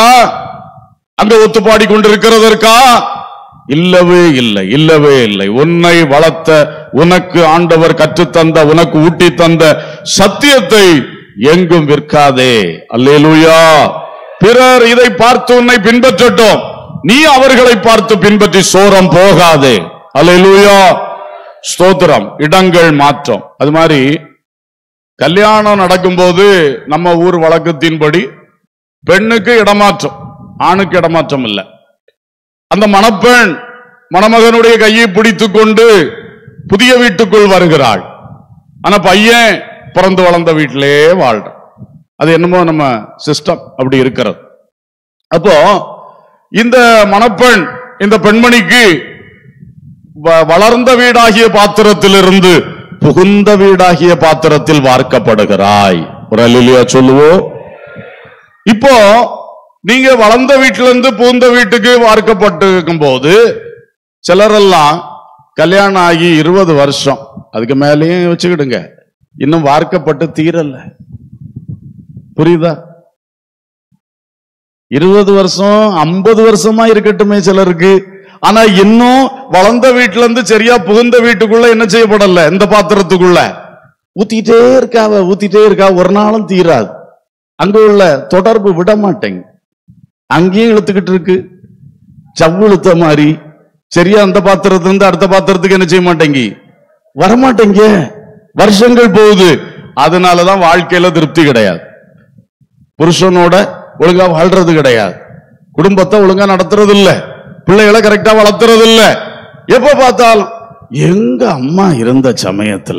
அங்க ஒத்துப்பாடி கொண்டிருக்கிறதற்கா இல்லவே இல்லை இல்லவே இல்லை உன்னை வளர்த்த உனக்கு ஆண்டவர் கற்றுத்தந்த உனக்கு ஊட்டி தந்த சத்தியத்தை எங்கும் விற்காதே அல்லேலூயா பிறர் இதை பார்த்து உன்னை பின்பற்றட்டும் நீ அவர்களை பார்த்து பின்பற்றி சோரம் போகாதே அல்லேலூயா ஸ்தோத்திரம் இடங்கள் மாற்றம் அது மாதிரி கல்யாணம் நடக்கும்போது நம்ம ஊர் வழக்கத்தின்படி பெண்ணுக்கு இடமாற்றம் ஆணுக்கு இடமாற்றம் இல்லை அந்த மணப்பெண் மணமகனுடைய கையை பிடித்துக் கொண்டு புதிய வீட்டுக்குள் வருகிறாள் ஆனா பையன் பிறந்து வளர்ந்த வீட்டிலே வாழ்றான் அது என்னமோ நம்ம சிஸ்டம் அப்படி இருக்கிறது அப்போ இந்த மணப்பெண் இந்த பெண்மணிக்கு வ- வளர்ந்த வீடாகிய பாத்திரத்திலிருந்து புகுந்த வீடாகிய பாத்திரத்தில் வார்க்கப்படுகிறாய் ஒரு அல்லா சொல்லுவோம் இப்போ நீங்க வளர்ந்த வீட்டுல இருந்து புகுந்த வீட்டுக்கு வார்க்கப்பட்டு போது சிலரெல்லாம் கல்யாணம் ஆகி இருபது வருஷம் அதுக்கு மேலேயும் வச்சுக்கிடுங்க இன்னும் வார்க்கப்பட்டு தீரல புரியுதா இருபது வருஷம் ஐம்பது வருஷமா இருக்கட்டுமே சிலருக்கு ஆனா இன்னும் வளர்ந்த வீட்டுல இருந்து சரியா புகுந்த வீட்டுக்குள்ள என்ன செய்யப்படல இந்த பாத்திரத்துக்குள்ள ஊத்திட்டே இருக்காவ ஊத்திட்டே இருக்கா ஒரு நாளும் தீராது அங்க உள்ள தொடர்பு விட மாட்டேங்க அங்கேயும் இழுத்துக்கிட்டு இருக்கு சவ்வு இழுத்த மாதிரி சரியா அந்த பாத்திரத்துல இருந்து அடுத்த பாத்திரத்துக்கு என்ன செய்ய மாட்டேங்க வரமாட்டேங்க வருஷங்கள் போகுது அதனாலதான் வாழ்க்கையில திருப்தி கிடையாது புருஷனோட ஒழுங்கா வாழ்றது கிடையாது குடும்பத்தை ஒழுங்கா நடத்துறது இல்ல பிள்ளைகளை கரெக்டா வளர்த்துறது இல்ல எப்ப பார்த்தாலும் எங்க அம்மா இருந்த சமயத்துல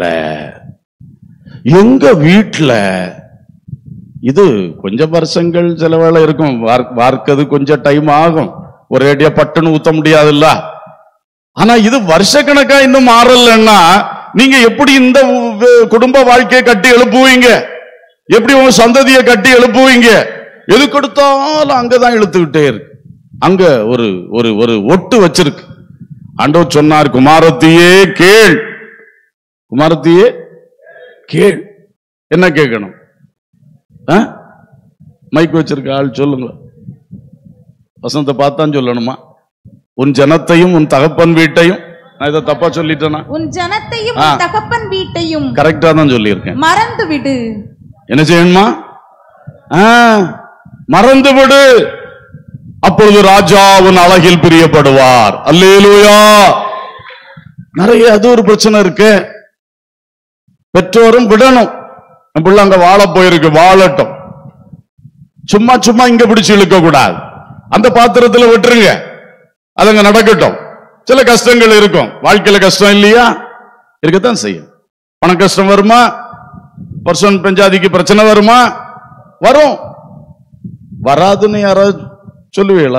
எங்க வீட்டுல இது கொஞ்சம் வருஷங்கள் சில வேளை இருக்கும் வார்- வார்க்கது கொஞ்சம் டைம் ஆகும் ஒரேடியா பட்டுன்னு ஊத்த முடியாதுல்ல ஆனா இது வருஷக்கணக்கா இன்னும் மாறலன்னா நீங்க எப்படி இந்த உ- குடும்ப வாழ்க்கையை கட்டி எழுப்புவீங்க எப்படி உங்க சந்ததியை கட்டி எழுப்புவீங்க எது கொடுத்தாலும் அங்கதான் இழுத்துக்கிட்டே இருக்கு அங்க ஒரு ஒரு ஒரு ஒட்டு வச்சிருக்கு ஆண்டவர் சொன்னார் குமாரத்தியே கேள் குமாரத்தியே கேள் என்ன கேட்கணும் ஆ? மைக் வச்சிருக்க ஆள் சொல்லுங்க வசனத்தை பார்த்தான் சொல்லணுமா உன் ஜனத்தையும் உன் தகப்பன் வீட்டையும் நான் இதை தப்பா சொல்லிட்டேனா உன் ஜனத்தையும் ஆ. உன் தகப்பன் வீட்டையும் கரெக்டா தான் சொல்லியிருக்கேன் மறந்து விடு என்ன செய்யணுமா ஆ, மறந்து விடு அப்பொழுது ராஜா உன் அழகில் பிரியப்படுவார் அல்லேலூயா நிறைய அது ஒரு பிரச்சனை இருக்கு பெற்றோரும் விடணும் என் பிள்ளை அங்க வாழ போயிருக்கு வாழட்டும் சும்மா சும்மா இங்க பிடிச்சு இழுக்க கூடாது அந்த பாத்திரத்துல விட்டுருங்க அதுங்க நடக்கட்டும் சில கஷ்டங்கள் இருக்கும் வாழ்க்கையில கஷ்டம் இல்லையா இருக்கத்தான் செய்யும் பண கஷ்டம் வருமா பர்சன் பஞ்சாதிக்கு பிரச்சனை வருமா வரும் வராதுன்னு யாராவது சொல்லுவீங்களா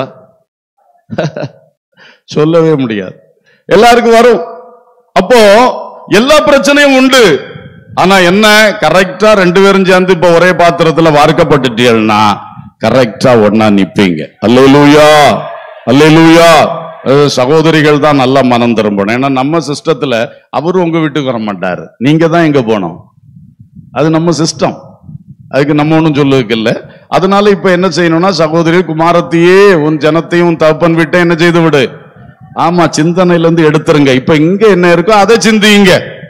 சொல்லவே முடியாது எல்லாருக்கும் வரும் அப்போ எல்லா பிரச்சனையும் உண்டு ஆனா என்ன கரெக்டா ரெண்டு பேரும் சேர்ந்து இப்ப ஒரே பாத்திரத்துல வார்க்கப்பட்டுட்டீங்கன்னா கரெக்டா ஒன்னா நிப்பீங்க அல்லேலூயா அல்லேலூயா அஹ் சகோதரிகள் தான் நல்லா மனம் திரும்பணும் ஏன்னா நம்ம சிஸ்டத்துல அவரு உங்க வீட்டுக்கு வர மாட்டாரு நீங்க தான் எங்க போனோம் அது நம்ம சிஸ்டம் அதுக்கு நம்ம ஒண்ணும் சொல்லுவதுக்கு இல்ல அதனால இப்ப என்ன செய்யணும்னா சகோதரி குமாரத்தையே உன் ஜனத்தையும் உன் தகப்பன் விட்ட என்ன செய்து விடு ஆமா சிந்தனையில இருந்து எடுத்துருங்க இப்ப இங்க என்ன இருக்கோ அதை சிந்தியுங்க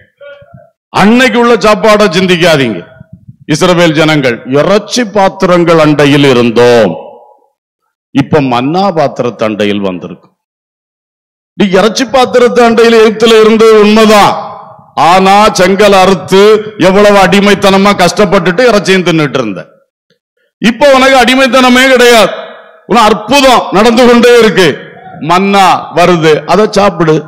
அன்னைக்கு உள்ள சாப்பாடை சிந்திக்காதீங்க இஸ்ரவேல் ஜனங்கள் இறைச்சி பாத்திரங்கள் அண்டையில் இருந்தோம் இப்ப மன்னா பாத்திரத்து அண்டையில் வந்திருக்கு நீ இறைச்சி பாத்திரத்து அண்டையில் எழுத்துல இருந்தது உண்மைதான் ஆனா செங்கல் அறுத்து எவ்வளவு அடிமைத்தனமா கஷ்டப்பட்டுட்டு இறைச்சியும் தின்னுட்டு இருந்த இப்ப உனக்கு அடிமைத்தனமே கிடையாது உனக்கு அற்புதம் நடந்து கொண்டே இருக்கு மன்னா வருது அதை சாப்பிடு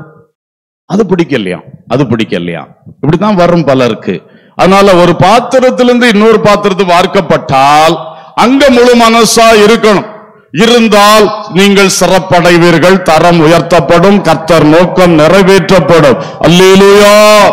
அது பிடிக்கலையா அது பிடிக்கலையா இப்படித்தான் வரும் பலருக்கு அதனால ஒரு பாத்திரத்திலிருந்து இன்னொரு பாத்திரத்துக்கு வார்க்கப்பட்டால் அங்க முழு மனசா இருக்கணும் இருந்தால் நீங்கள் சிறப்படைவீர்கள் தரம் உயர்த்தப்படும் கர்த்தர் நோக்கம் நிறைவேற்றப்படும் அல்லேலூயா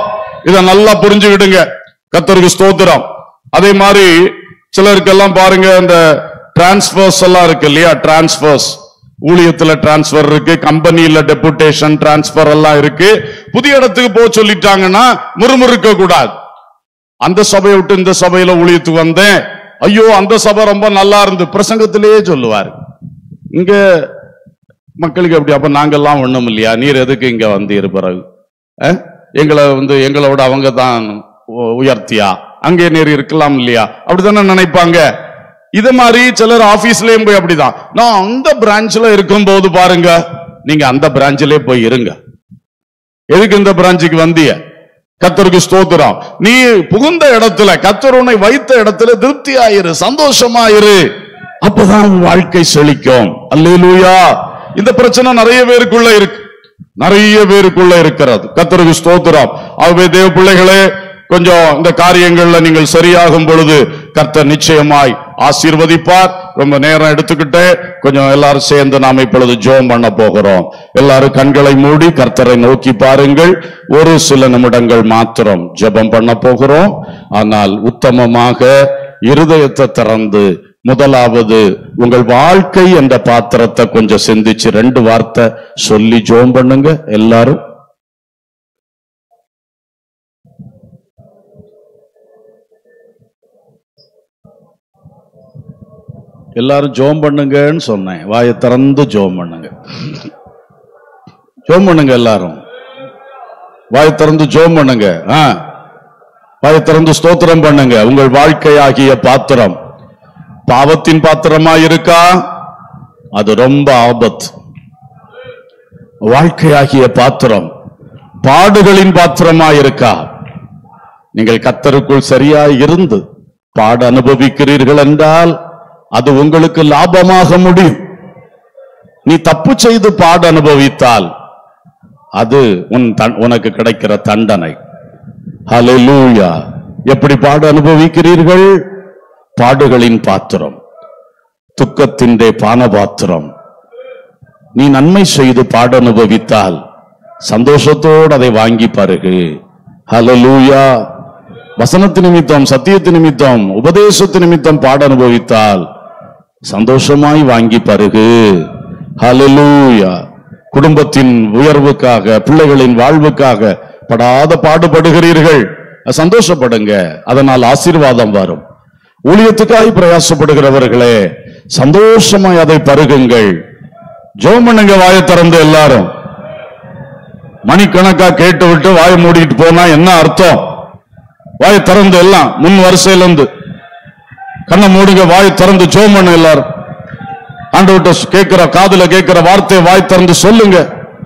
இத நல்லா புரிஞ்சுக்கிடுங்க கர்த்தருக்கு ஸ்தோத்திரம் அதே மாதிரி சிலருக்கெல்லாம் பாருங்க இந்த டிரான்ஸ்பர்ஸ் எல்லாம் இருக்கு இல்லையா டிரான்ஸ்பர்ஸ் ஊழியத்துல டிரான்ஸ்பர் இருக்கு கம்பெனில டெபுடேஷன் டிரான்ஸ்பர் எல்லாம் இருக்கு புதிய இடத்துக்கு போக சொல்லிட்டாங்கன்னா முறுமுறுக்க கூடாது அந்த சபையை விட்டு இந்த சபையில ஊழியத்துக்கு வந்தேன் ஐயோ அந்த சபை ரொம்ப நல்லா இருந்து பிரசங்கத்திலேயே சொல்லுவார் இங்க மக்களுக்கு அப்படி அப்ப நாங்கெல்லாம் ஒண்ணும் இல்லையா நீர் எதுக்கு இங்க வந்தீர் பிறகு அஹ்? எங்களை வந்து எங்களோட அவங்க தான் உ- உயர்த்தியா அங்கே நீர் இருக்கலாம் இல்லையா அப்படித்தானே நினைப்பாங்க இது மாதிரி சிலர் ஆபீஸ்லயும் போய் அப்படிதான் நான் அந்த பிரான்ச்ல இருக்கும் போது பாருங்க நீங்க அந்த பிரான்ச்சிலே போய் இருங்க எதுக்கு இந்த பிரான்ச்சுக்கு வந்திய கத்தருக்கு ஸ்தோத்திரம் நீ புகுந்த இடத்துல கத்தர் உன்னை வைத்த இடத்துல திருப்தியாயிரு சந்தோஷமாயிரு அப்பதான் உன் வாழ்க்கை செழிக்கும் அல்லேலூயா இந்த பிரச்சனை நிறைய பேருக்குள்ள இருக்கு நிறைய பேருக்குள்ள இருக்கிறது கத்தருக்கு ஸ்தோத்திரம் ஆகவே தேவ பிள்ளைகளே கொஞ்சம் இந்த காரியங்கள்ல நீங்கள் சரியாகும் பொழுது கர்த்தர் நிச்சயமாய் ஆசீர்வதிப்பார் ரொம்ப நேரம் எடுத்துக்கிட்டு கொஞ்சம் எல்லாரும் சேர்ந்து நாம் இப்பொழுது ஜெபம் பண்ண போகிறோம் எல்லாரும் கண்களை மூடி கர்த்தரை நோக்கி பாருங்கள் ஒரு சில நிமிடங்கள் மாத்திரம் ஜெபம் பண்ண போகிறோம் ஆனால் உத்தமமாக இருதயத்தை திறந்து முதலாவது உங்கள் வாழ்க்கை என்ற பாத்திரத்தை கொஞ்சம் சிந்திச்சு ரெண்டு வார்த்தை சொல்லி ஜெபம் பண்ணுங்க எல்லாரும் எல்லாரும் ஜோம் பண்ணுங்கன்னு சொன்னேன் வாயை திறந்து ஜோம் பண்ணுங்க ஜோம் பண்ணுங்க எல்லாரும் வாயை திறந்து ஜோம் பண்ணுங்க ஆ வாயை திறந்து ஸ்தோத்திரம் பண்ணுங்க உங்கள் வாழ்க்கையாகிய பாத்திரம் பாவத்தின் பாத்திரமா இருக்கா அது ரொம்ப ஆபத்து வாழ்க்கையாகிய பாத்திரம் பாடுகளின் பாத்திரமா இருக்கா நீங்கள் கத்தருக்குள் சரியா இருந்து பாட அனுபவிக்கிறீர்கள் என்றால் அது உங்களுக்கு லாபமாக முடியும் நீ தப்பு செய்து பாட அனுபவித்தால் அது உன் தன்- உனக்கு கிடைக்கிற தண்டனை ஹalleluya எப்படி பாட அனுபவிக்கிறீர்கள் பாடுகளின் பாத்திரம் துக்கத்தின்றே பான பாத்திரம் நீ நன்மை செய்து பாட அனுபவித்தால் சந்தோஷத்தோடு அதை வாங்கி பருகு ஹalleluya வசனத்து நிமித்தம் சத்தியத்து நிமித்தம் உபதேசத்து நிமித்தம் பாட அனுபவித்தால் சந்தோஷமாய் வாங்கி பருகு ஹalleluya குடும்பத்தின் உயர்வுக்காக பிள்ளைகளின் வாழ்வுக்காக படாத பாடுபடுகிறீர்கள் சந்தோஷப்படுங்க அதனால் ஆசீர்வாதம் வரும் ஊழியத்துக்காய் பிரயாசப்படுகிறவர்களே சந்தோஷமாய் அதை பருகுங்கள் ஜெபம் பண்ணுங்க வாயை திறந்து எல்லாரும் மணிக்கணக்கா கேட்டு விட்டு வாயை மூடிட்டு போனா என்ன அர்த்தம் வாயை திறந்து எல்லாம் முன் வரிசையில இருந்து கண்ணை மூடுங்க வாயை திறந்து ஜெபம் பண்ணு எல்லாரும் ஆண்டவர்கிட்ட கேட்கிற காதுல கேட்கிற வார்த்தையை வாய் திறந்து சொல்லுங்க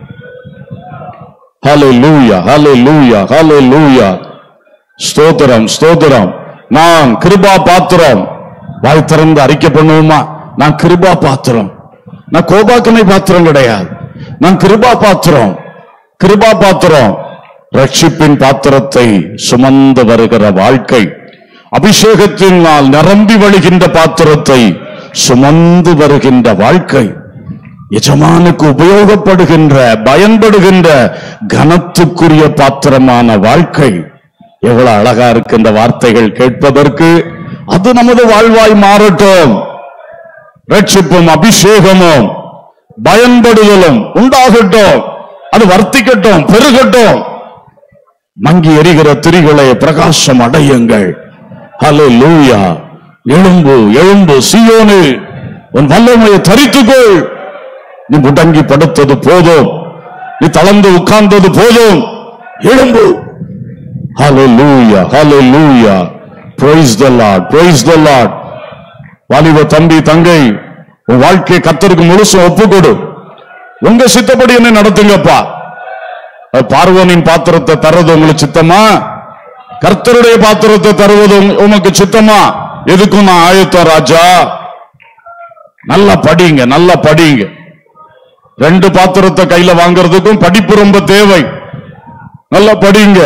ஹலே லூயா ஹலே லூயா ஹலே லூயா ஸ்தோத்திரம் ஸ்தோத்திரம் நான் கிருபா பாத்திரம் வாய் திறந்து அறிக்கை பண்ணுவோமா நான் கிருபா பாத்திரம் நான் கோபாக்கனை பாத்திரம் கிடையாது நான் கிருபா பாத்திரம் கிருபா பாத்திரம் ரட்சிப்பின் பாத்திரத்தை சுமந்து வருகிற வாழ்க்கை அபிஷேகத்தினால் நிரம்பி வழிகின்ற பாத்திரத்தை சுமந்து வருகின்ற வாழ்க்கை எஜமானுக்கு உபயோகப்படுகின்ற பயன்படுகின்ற கனத்துக்குரிய பாத்திரமான வாழ்க்கை எவ்வளவு அழகா இருக்கு இந்த வார்த்தைகள் கேட்பதற்கு அது நமது வாழ்வாய் மாறட்டும் ரட்சிப்பும் அபிஷேகமும் பயன்படுதலும் உண்டாகட்டும் அது வர்த்திக்கட்டும் பெருகட்டும் மங்கி எரிகிற திரிகளை பிரகாசம் அடையுங்கள் ஹலே லூயா எழும்பு எழும்பு சியோனு உன் வல்லமையை தரித்துக்கொள் நீ முடங்கி படுத்தது போதும் நீ தளர்ந்து உட்கார்ந்தது போதும் எழும்பு ஹalleluya ஹalleluya praise the lord praise the lord வாலிப தம்பி தங்கை உன் வாழ்க்கையை கத்தருக்கு முழுசும் ஒப்புக்கொடு உங்க சித்தப்படி என்ன நடத்துங்கப்பா அது பார்வோனின் பாத்திரத்தை தர்றது உங்களுக்கு சித்தமா கர்த்தருடைய பாத்திரத்தை தருவது உங்க- உமக்கு சித்தமா எதுக்கும் நான் ஆயத்தம் ராஜா நல்லா படிங்க நல்லா படிங்க ரெண்டு பாத்திரத்தை கையில வாங்குறதுக்கும் படிப்பு ரொம்ப தேவை நல்லா படிங்க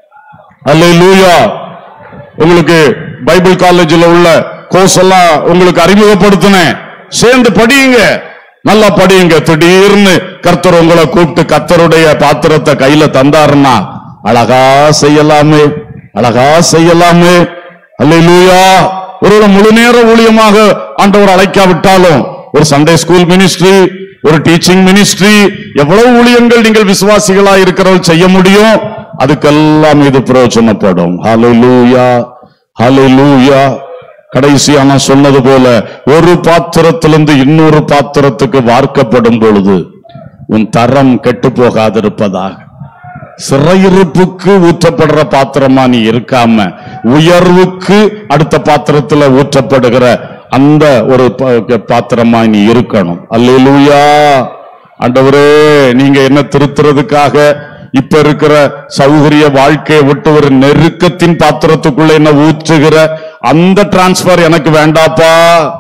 அல்லேலூயா உங்களுக்கு பைபிள் காலேஜில் உள்ள கோர்ஸ் எல்லாம் உங்களுக்கு அறிமுகப்படுத்தினேன் சேர்ந்து படியுங்க நல்லா படியுங்க திடீர்னு கர்த்தர் உங்களை கூப்பிட்டு கர்த்தருடைய பாத்திரத்தை கையில தந்தாருன்னா அழகா செய்யலாமே அழகா செய்யலாமே அல்லேலூயா ஒரு முழு நேர ஊழியமாக ஆண்டவர் அழைக்காவிட்டாலும் ஒரு சண்டே ஸ்கூல் மினிஸ்ட்ரி ஒரு டீச்சிங் மினிஸ்ட்ரி எவ்வளவு ஊழியங்கள் நீங்கள் விசுவாசிகளா இருக்கிறவர்கள் செய்ய முடியும் அதுக்கெல்லாம் இது பிரயோஜனப்படும் ஹalleluya ஹalleluya கடைசியா நான் சொன்னது போல ஒரு பாத்திரத்திலிருந்து இன்னொரு பாத்திரத்துக்கு வார்க்கப்படும் பொழுது உன் தரம் கெட்டு போகாதிருப்பதாக சிறையிருப்புக்கு ஊற்றப்படுற பாத்திரமா நீ இருக்காம உயர்வுக்கு அடுத்த பாத்திரத்துல ஊற்றப்படுகிற அந்த ஒரு ப- பாத்திரமா நீ இருக்கணும் அல்லேலூயா ஆண்டவரே நீங்க என்ன திருத்துறதுக்காக இப்ப இருக்கிற சௌகரிய வாழ்க்கையை விட்டு ஒரு நெருக்கத்தின் பாத்திரத்துக்குள்ள என்ன ஊற்றுகிற அந்த டிரான்ஸ்பர் எனக்கு வேண்டாப்பா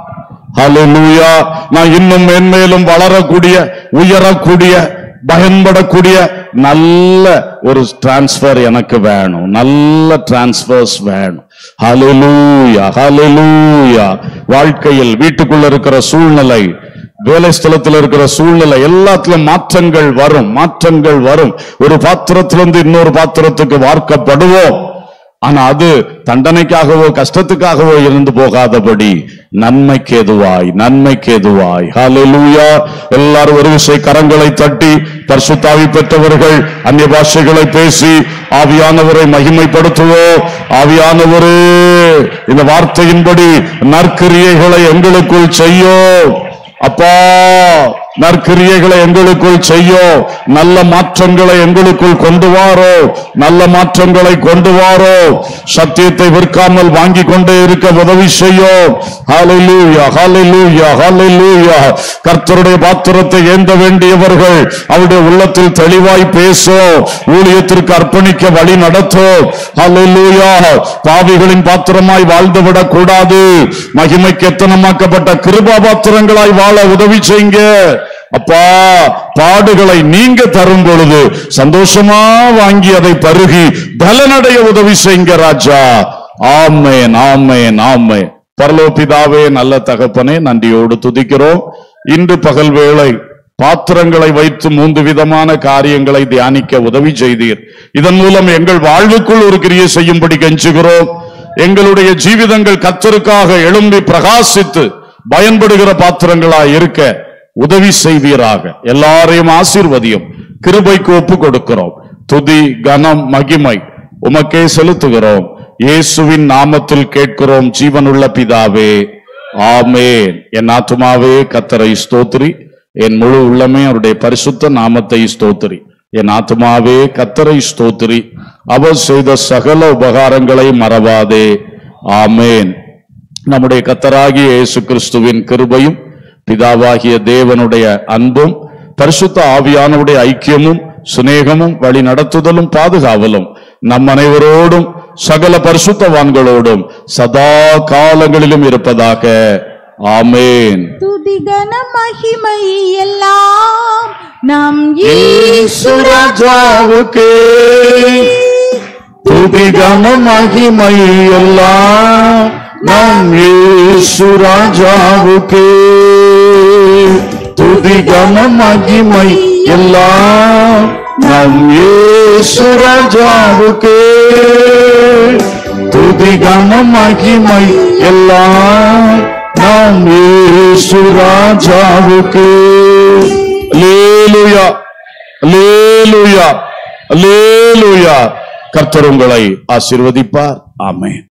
ஹalleluya நான் இன்னும் மேன்மேலும் வளரக்கூடிய உயரக்கூடிய பயன்படக்கூடிய நல்ல ஒரு டிரான்ஸ்பர் எனக்கு வேணும் நல்ல டிரான்ஸ்பர்ஸ் வேணும் ஹalleluya ஹalleluya வாழ்க்கையில் வீட்டுக்குள்ள இருக்கிற சூழ்நிலை வேலை ஸ்தலத்தில் இருக்கிற சூழ்நிலை எல்லாத்திலும் மாற்றங்கள் வரும் மாற்றங்கள் வரும் ஒரு பாத்திரத்திலிருந்து இன்னொரு பாத்திரத்துக்கு வார்க்கப்படுவோம் ஆனா அது தண்டனைக்காகவோ கஷ்டத்துக்காகவோ இருந்து போகாதபடி நன்மைக்கு எதுவாய் நன்மைக்கு எதுவாய் ஹalleluya எல்லாரும் ஒரு விசை கரங்களை தட்டி பரிசுத்தாவி பெற்றவர்கள் அந்நிய பாஷைகளை பேசி ஆவியானவரை மகிமைப்படுத்துவோம் ஆவியானவரே இந்த வார்த்தையின்படி நற்கிரியைகளை எங்களுக்குள் செய்யும் அப்பா நற்கிரியைகளை எங்களுக்குள் செய்யோ நல்ல மாற்றங்களை எங்களுக்குள் கொண்டு வாரோ நல்ல மாற்றங்களை கொண்டு வாரோ சத்தியத்தை விற்காமல் வாங்கி கொண்டே இருக்க உதவி செய்யோ ஹalleluya ஹalleluya ஹalleluya கர்த்தருடைய பாத்திரத்தை ஏந்த வேண்டியவர்கள் அவருடைய உள்ளத்தில் தெளிவாய் பேசோ ஊழியத்திற்கு அர்ப்பணிக்க வழி நடத்தோ ஹalleluya பாவிகளின் பாத்திரமாய் வாழ்ந்துவிடக் கூடாது மகிமைக்கு எத்தனமாக்கப்பட்ட கிருபா பாத்திரங்களாய் வாழ உதவி செய்யுங்க அப்பா பாடுகளை நீங்க தரும் பொழுது சந்தோஷமா வாங்கி அதை பருகி பலனடைய உதவி செய்யுங்க ராஜா ஆமேன் ஆமேன் ஆமேன் பரலோபிதாவே நல்ல தகப்பனே நன்றியோடு துதிக்கிறோம் இன்று பகல் வேளை பாத்திரங்களை வைத்து மூன்று விதமான காரியங்களை தியானிக்க உதவி செய்தீர் இதன் மூலம் எங்கள் வாழ்வுக்குள் ஒரு கிரியை செய்யும்படி கெஞ்சுகிறோம் எங்களுடைய ஜீவிதங்கள் கத்தருக்காக எழும்பி பிரகாசித்து பயன்படுகிற பாத்திரங்களாய் இருக்க உதவி செய்வீராக எல்லாரையும் ஆசீர்வதியும் கிருபைக்கு ஒப்பு கொடுக்கிறோம் துதி கனம் மகிமை உமக்கே செலுத்துகிறோம் இயேசுவின் நாமத்தில் கேட்கிறோம் ஜீவனுள்ள பிதாவே ஆமேன் என் ஆத்துமாவே கத்தரை ஸ்தோத்திரி என் முழு உள்ளமே அவருடைய பரிசுத்த நாமத்தை ஸ்தோத்திரி என் ஆத்துமாவே கத்தரை ஸ்தோத்திரி அவர் செய்த சகல உபகாரங்களை மறவாதே ஆமேன் நம்முடைய கத்தராகிய இயேசு கிறிஸ்துவின் கிருபையும் பிதாவாகிய தேவனுடைய அன்பும் பரிசுத்த ஆவியானவருடைய ஐக்கியமும் சிநேகமும் வழி நடத்துதலும் பாதுகாவலும் நம் அனைவரோடும் சகல பரிசுத்தவான்களோடும் சதா காலங்களிலும் இருப்பதாக ஆமேன் துதிகன மகிமை எல்லாம் நம் ராஜாவுக்கே துதிகன மகிமை எல்லாம் நம் இயேசு ராஜாவுக்கே துதிகன மகிமை எல்லாம் நம் இயேசு ராஜாவுக்கே துதிகன மகிமை எல்லாம் நம் இயேசு ராஜாவுக்கே லேலுயா லேலுயா லேலுயா கர்த்தர் உங்களை ஆசீர்வதிப்பார் ஆமென்